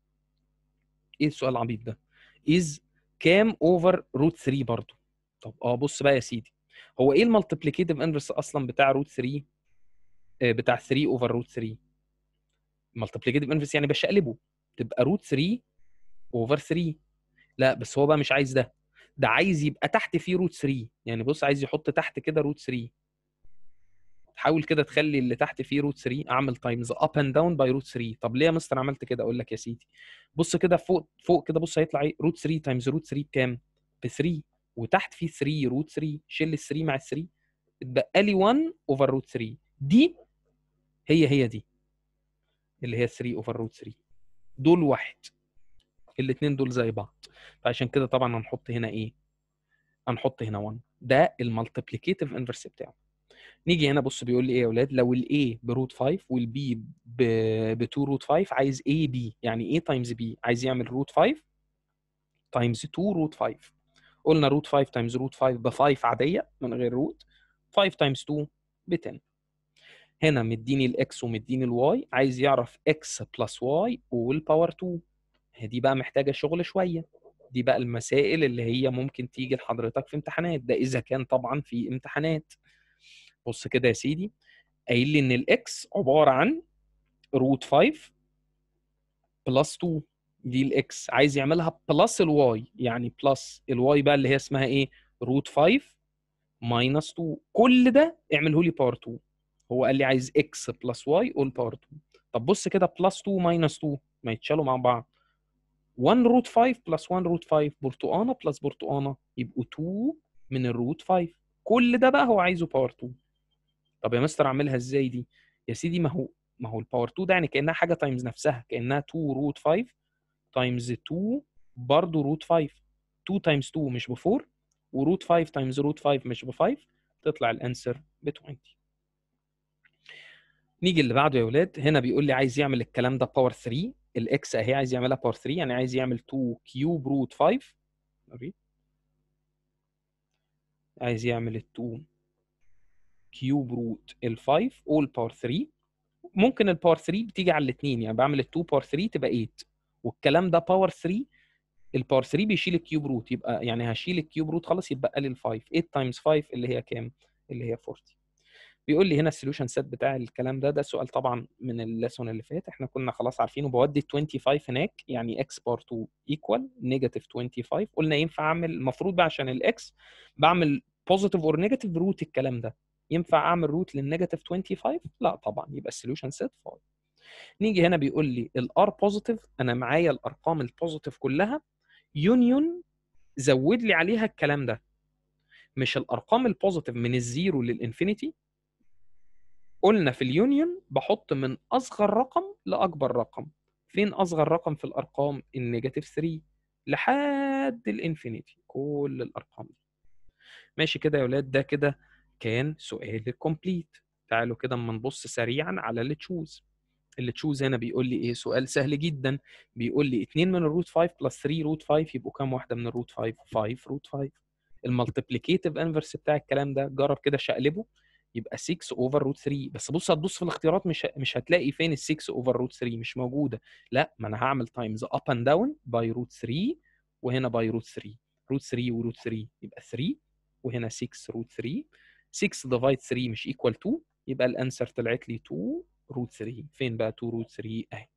S1: ايه السؤال العبيط ده؟ از كام اوفر روت 3 برضه طب اه بص بقى يا سيدي هو ايه المالتيبليكيتيف انفرس اصلا بتاع روت 3 آه بتاع 3 اوفر روت 3 المالتيبليكيتيف انفرس يعني بشقلبه تبقى روت 3 اوفر 3 لا بس هو بقى مش عايز ده ده عايز يبقى تحت فيه روت 3 يعني بص عايز يحط تحت كده روت 3 حاول كده تخلي اللي تحت فيه روت 3 اعمل تايمز اب اند داون باي روت 3 طب ليه يا مستر عملت كده اقول لك يا سيدي بص كده فوق فوق كده بص هيطلع ايه روت 3 تايمز روت 3 بكام ب 3 وتحت فيه 3 روت 3 شيل ال 3 مع ال 3 اتبقى لي 1 اوفر روت 3 دي هي هي دي اللي هي 3 اوفر روت 3 دول واحد الاثنين دول زي بعض فعشان كده طبعا هنحط هنا ايه هنحط هنا 1 ده المالتيبليكيتيف انفرس بتاعه نيجي هنا بص بيقول لي ايه يا اولاد لو الاي بروت 5 والبي ب 2 روت 5 عايز اي بي يعني ايه تايمز بي عايز يعمل روت 5 تايمز 2 روت 5 قلنا روت 5 تايمز روت 5 ب 5 عاديه من غير روت 5 تايمز 2 ب 10 هنا مديني الاكس ومديني الواي عايز يعرف اكس بلس واي والباور 2 دي بقى محتاجه شغل شويه دي بقى المسائل اللي هي ممكن تيجي لحضرتك في امتحانات ده اذا كان طبعا في امتحانات بص كده يا سيدي قايل لي ان الاكس عباره عن روت 5 بلس 2 دي الاكس عايز يعملها بلس الواي يعني بلس الواي بقى اللي هي اسمها ايه روت 5 ماينس 2 كل ده اعمله لي باور 2 هو قال لي عايز اكس بلس واي اول باور 2 طب بص كده بلس 2 ماينس 2 ما يتشالوا مع بعض 1 روت 5 بلس 1 روت 5 برتقانه بلس برتقانه يبقوا 2 من الروت 5 كل ده بقى هو عايزه باور 2 طب يا مستر اعملها ازاي دي يا سيدي ما هو ما هو الباور 2 ده يعني كانها حاجه تايمز نفسها كانها 2 روت 5 تايمز 2 برضه روت 5 2 تايمز 2 مش ب 4 وروت 5 تايمز روت 5 مش ب 5 تطلع الانسر ب 20 نيجي اللي بعده يا ولاد هنا بيقول لي عايز يعمل الكلام ده باور 3 الاكس اهي عايز يعملها باور 3 يعني عايز يعمل 2 كيوب روت 5 عايز يعمل ال 2 كيوب روت ال 5 اول باور 3 ممكن الباور 3 بتيجي على الاثنين يعني بعمل ال 2 باور 3 تبقى 8 والكلام ده باور 3 الباور 3 بيشيل الكيوب روت يبقى يعني هشيل الكيوب روت خلاص يبقى لي ال 5 8 تايمز 5 اللي هي كام؟ اللي هي 40 بيقول لي هنا السوليوشن سيت بتاع الكلام ده ده سؤال طبعا من الليسون اللي فات احنا كنا خلاص عارفينه بودي 25 هناك يعني اكس بار 2 ايكوال نيجاتيف 25 قلنا ينفع اعمل المفروض بقى عشان الاكس بعمل بوزيتيف اور نيجاتيف روت الكلام ده ينفع اعمل روت للنيجاتيف 25 لا طبعا يبقى السوليوشن سيت 5 نيجي هنا بيقول لي الار بوزيتيف انا معايا الارقام البوزيتيف كلها يونيون زود لي عليها الكلام ده مش الارقام البوزيتيف من الزيرو للانفينيتي قلنا في اليونيون بحط من اصغر رقم لاكبر رقم فين اصغر رقم في الارقام النيجاتيف 3 لحد الانفينيتي كل الارقام دي ماشي كده يا ولاد ده كده كان سؤال الكومبليت تعالوا كده اما نبص سريعا على اللي تشوز اللي تشوز هنا بيقول لي ايه سؤال سهل جدا بيقول لي 2 من الروت 5 بلس 3 روت 5 يبقوا كام واحده من الروت 5 5 روت 5 المالتيبليكيتيف انفرس بتاع الكلام ده جرب كده شقلبه يبقى 6 اوفر روت 3 بس بص هتبص في الاختيارات مش مش هتلاقي فين ال 6 اوفر روت 3 مش موجوده لا ما انا هعمل تايمز اب اند داون باي روت 3 وهنا باي روت 3 روت 3 وروت 3 يبقى 3 وهنا 6 روت 3 6 ديفايد 3 مش ايكوال 2 يبقى الانسر طلعت لي 2 روت 3 فين بقى 2 روت 3 اهي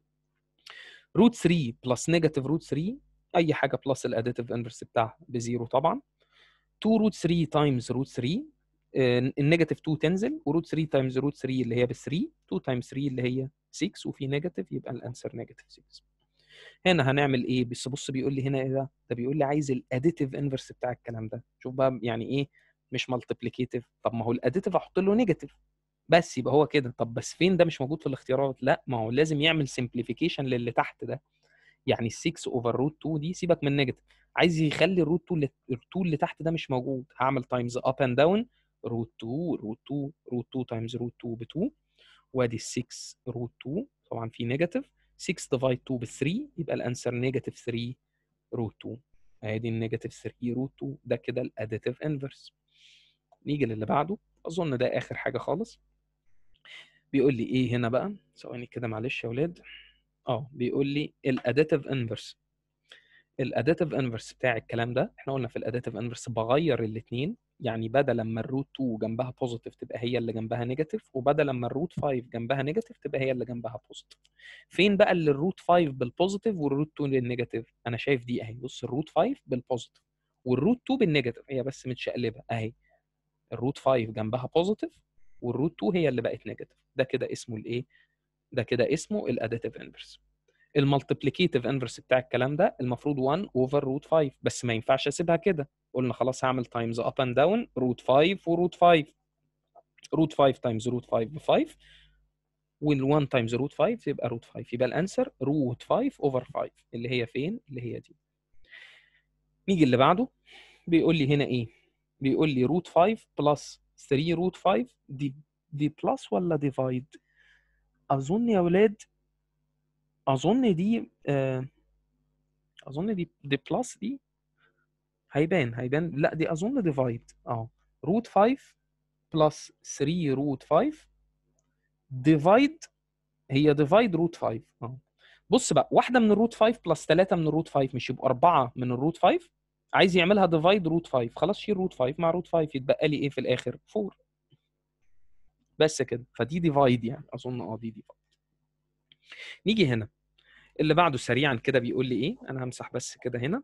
S1: روت 3 بلس نيجاتيف روت 3 اي حاجه بلس الاديتيف انفرس بتاعها بزيرو طبعا 2 روت 3 تايمز روت 3 النيجاتيف 2 تنزل وروت 3 تايمز روت 3 اللي هي ب 3 2 تايمز 3 اللي هي 6 وفي نيجاتيف يبقى الانسر نيجاتيف 6 هنا هنعمل ايه بس بص بيقول لي هنا ايه ده ده بيقول لي عايز الاديتيف انفرس بتاع الكلام ده شوف بقى يعني ايه مش مالتيبليكيتيف طب ما هو الاديتيف احط له نيجاتيف بس يبقى هو كده طب بس فين ده مش موجود في الاختيارات لا ما هو لازم يعمل سمبليفيكيشن للي تحت ده يعني 6 اوفر روت 2 دي سيبك من نيجاتيف عايز يخلي الروت 2 اللي الروت اللي تحت ده مش موجود هعمل تايمز اب اند داون روت 2 روت 2 روت 2 تايمز روت 2 ب 2 وادي 6 روت 2 طبعا في نيجاتيف 6 ديفايد 2 ب 3 يبقى الانسر نيجاتيف 3 روت 2 ادي النيجاتيف 3 روت 2 ده كده الاديتيف انفرس نيجي للي بعده اظن ده اخر حاجه خالص بيقول لي ايه هنا بقى ثواني كده معلش يا ولاد اه بيقول لي الاديتيف انفرس الاديتيف انفرس بتاع الكلام ده احنا قلنا في الاديتيف انفرس بغير الاثنين يعني بدل لما الروت 2 جنبها بوزيتيف تبقى هي اللي جنبها نيجاتيف وبدل لما الروت 5 جنبها نيجاتيف تبقى هي اللي جنبها بوزيتيف فين بقى اللي الروت 5 بالبوزيتيف والروت 2 بالنيجاتيف انا شايف دي اهي بص الروت 5 بالبوزيتيف والروت 2 بالنيجاتيف هي بس متشقلبه اهي الروت 5 جنبها بوزيتيف والروت 2 هي اللي بقت نيجاتيف ده كده اسمه الايه ده كده اسمه الاديتيف انفرس المالتيبليكيتيف انفرس بتاع الكلام ده المفروض 1 اوفر روت 5 بس ما ينفعش اسيبها كده قلنا خلاص هعمل تايمز اب اند داون روت 5 وروت 5 روت 5 تايمز روت 5 ب 5 وال 1 تايمز روت 5 يبقى روت 5 يبقى الانسر روت 5 اوفر 5 اللي هي فين؟ اللي هي دي. نيجي اللي بعده بيقول لي هنا ايه؟ بيقول لي روت 5 بلس 3 روت 5 دي دي بلس ولا ديفايد؟ اظن يا ولاد اظن دي آه اظن دي دي بلس دي هيبان هيبان لا دي اظن ديفايد اه روت 5 بلس 3 روت 5 ديفايد هي ديفايد روت 5 اه بص بقى واحده من الروت 5 بلس 3 من الروت 5 مش يبقوا اربعه من الروت 5 عايز يعملها ديفايد روت 5 خلاص شيل روت 5 مع روت 5 يتبقى لي ايه في الاخر 4 بس كده فدي ديفايد يعني اظن اه دي ديفايد نيجي هنا اللي بعده سريعا كده بيقول لي ايه انا همسح بس كده هنا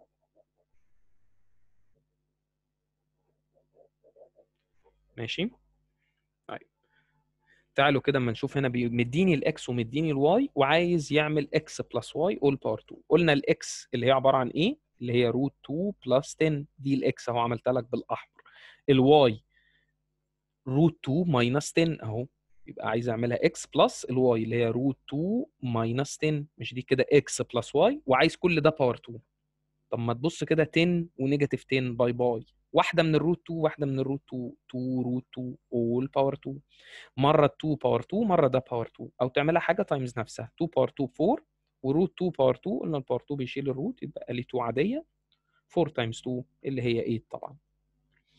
S1: ماشي طيب تعالوا كده اما نشوف هنا بي- مديني الاكس ومديني الواي وعايز يعمل اكس بلس واي اول باور 2 قلنا الاكس اللي هي عباره عن ايه اللي هي روت 2 بلس 10 دي الاكس اهو عملتها لك بالاحمر الواي روت 2 ماينس 10 اهو يبقى عايز اعملها اكس بلس الواي اللي هي روت 2 ماينس 10 مش دي كده اكس بلس واي وعايز كل ده باور 2 طب ما تبص كده 10 ونيجاتيف 10 باي باي واحده من الروت 2 واحده من الروت 2 2 روت 2 اول باور 2 مره 2 باور 2 مره ده باور 2 او تعملها حاجه تايمز نفسها 2 باور 2 4 وروت 2 باور 2 قلنا الباور 2 بيشيل الروت يبقى لي 2 عاديه 4 تايمز 2 اللي هي 8 طبعا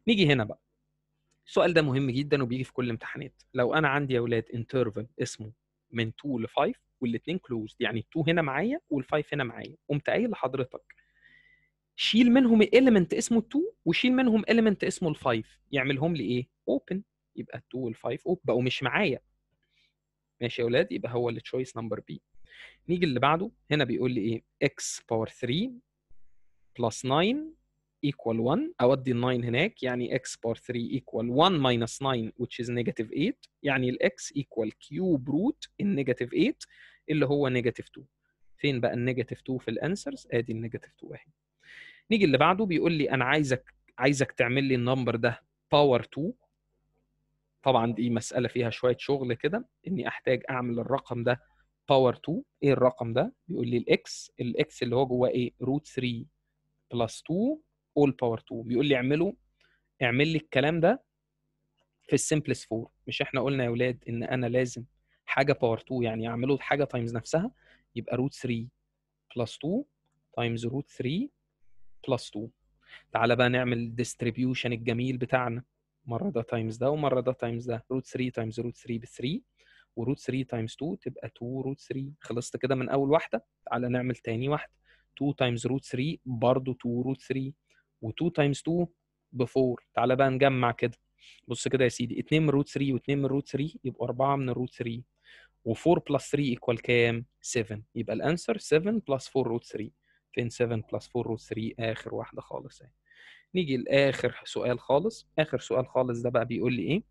S1: نيجي هنا بقى السؤال ده مهم جدا وبيجي في كل الامتحانات لو انا عندي يا اولاد انترفل اسمه من 2 ل 5 والاثنين كلوزد يعني ال 2 هنا معايا وال5 هنا معايا قمت قايل لحضرتك شيل منهم اليمنت اسمه 2 وشيل منهم اليمنت اسمه ال5 يعملهم لي ايه اوبن يبقى ال2 وال5 اوبن بقوا مش معايا ماشي يا اولاد يبقى هو التشويس نمبر بي نيجي اللي بعده هنا بيقول لي ايه x باور 3 بلس 9 equal 1 اودي ال 9 هناك يعني x باور 3 equal 1 minus 9 which is negative 8 يعني ال x equal cube root النيجاتيف 8 اللي هو نيجاتيف 2 فين بقى النيجاتيف 2 في الانسرز ادي النيجاتيف 2 اهي نيجي اللي بعده بيقول لي انا عايزك عايزك تعمل لي النمبر ده باور 2 طبعا دي مساله فيها شويه شغل كده اني احتاج اعمل الرقم ده باور 2 ايه الرقم ده بيقول لي الاكس الاكس اللي هو جواه ايه روت 3 بلس 2 اول باور 2 بيقول لي اعمله اعمل لي الكلام ده في السمبلس فور مش احنا قلنا يا اولاد ان انا لازم حاجه باور 2 يعني اعمله حاجه تايمز نفسها يبقى روت 3 بلس 2 تايمز روت 3 بلس 2 تعالى بقى نعمل الديستريبيوشن الجميل بتاعنا مره ده تايمز ده ومره ده تايمز ده روت 3 تايمز روت 3 ب 3 وروت 3 تايمز 2 تبقى 2 روت 3 خلصت كده من اول واحده تعالى نعمل تاني واحده 2 تايمز روت 3 برضه 2 روت 3 و2 تايمز 2 ب 4 تعالى بقى نجمع كده بص كده يا سيدي 2 من روت 3 و2 من روت 3 يبقوا 4 من روت 3 و4 بلس 3 ايكوال كام؟ 7 يبقى الانسر 7 بلس 4 روت 3 فين 7 بلس 4 روت 3 اخر واحده خالص اهي نيجي لاخر سؤال خالص اخر سؤال خالص ده بقى بيقول لي ايه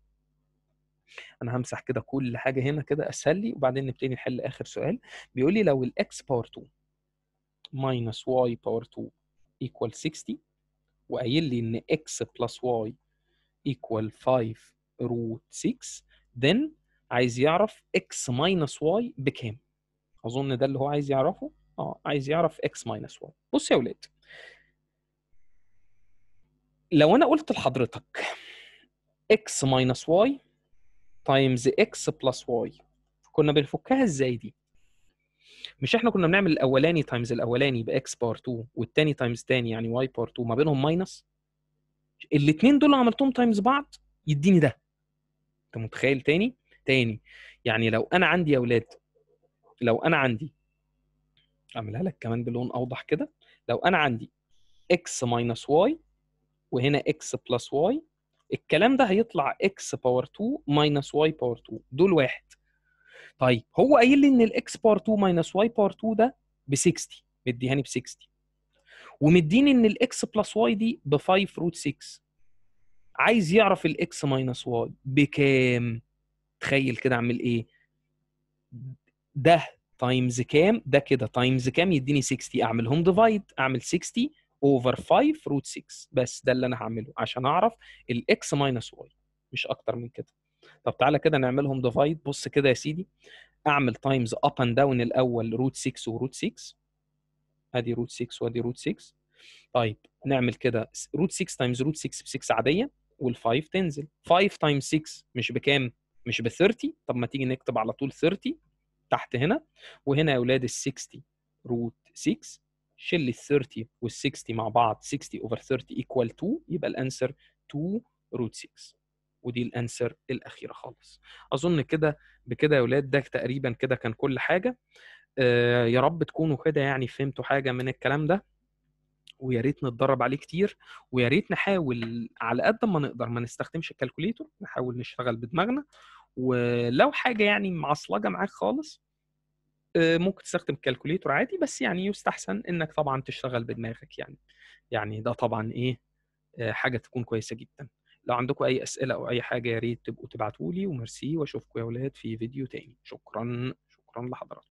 S1: انا همسح كده كل حاجه هنا كده اسهل لي وبعدين نبتدي نحل اخر سؤال بيقول لي لو الاكس باور 2 minus y باور 2 equal 60 وقايل لي ان x plus y equal 5 root 6 then عايز يعرف x minus y بكام اظن ده اللي هو عايز يعرفه اه عايز يعرف x minus y بص يا ولاد لو انا قلت لحضرتك x minus y times x plus y كنا بنفكها ازاي دي مش احنا كنا بنعمل الاولاني تايمز الاولاني يبقى x باور 2 والتاني تايمز تاني يعني y باور 2 ما بينهم ماينس الاثنين دول لو عملتهم تايمز بعض يديني ده انت متخيل تاني تاني يعني لو انا عندي يا اولاد لو انا عندي اعملها لك كمان بلون اوضح كده لو انا عندي x minus y وهنا x plus y الكلام ده هيطلع x باور 2 minus y باور 2 دول واحد طيب هو قايل لي ان الاكس باور 2 ماينس واي باور 2 ده ب 60 مديهاني ب 60 ومديني ان الاكس بلس واي دي ب 5 روت 6 عايز يعرف الاكس ماينس واي بكام تخيل كده اعمل ايه ده تايمز كام ده كده تايمز كام يديني 60 اعملهم ديفايد اعمل 60 اوفر 5 روت 6 بس ده اللي انا هعمله عشان اعرف الاكس ماينس واي مش اكتر من كده طب تعالى كده نعملهم ديفايد بص كده يا سيدي اعمل تايمز اب اند داون الاول روت 6 وروت 6 ادي روت 6 وادي روت 6 طيب نعمل كده روت 6 تايمز روت 6 ب 6 عاديه وال5 تنزل 5 تايمز 6 مش بكام؟ مش ب 30 طب ما تيجي نكتب على طول 30 تحت هنا وهنا يا اولاد ال 60 روت 6 شيل ال 30 وال 60 مع بعض 60 اوفر 30 ايكوال 2 يبقى الانسر 2 روت 6 ودي الانسر الاخيره خالص اظن كده بكده يا اولاد ده تقريبا كده كان كل حاجه آه يا رب تكونوا كده يعني فهمتوا حاجه من الكلام ده ويا ريت نتدرب عليه كتير ويا ريت نحاول على قد ما نقدر ما نستخدمش الكالكوليتور نحاول نشتغل بدماغنا ولو حاجه يعني معصلجه معاك خالص آه ممكن تستخدم الكالكوليتور عادي بس يعني يستحسن انك طبعا تشتغل بدماغك يعني يعني ده طبعا ايه آه حاجه تكون كويسه جدا لو عندكم اي اسئله او اي حاجه يا ريت تبقوا تبعتوا لي وميرسي واشوفكم يا اولاد في فيديو تاني شكرا شكرا لحضراتكم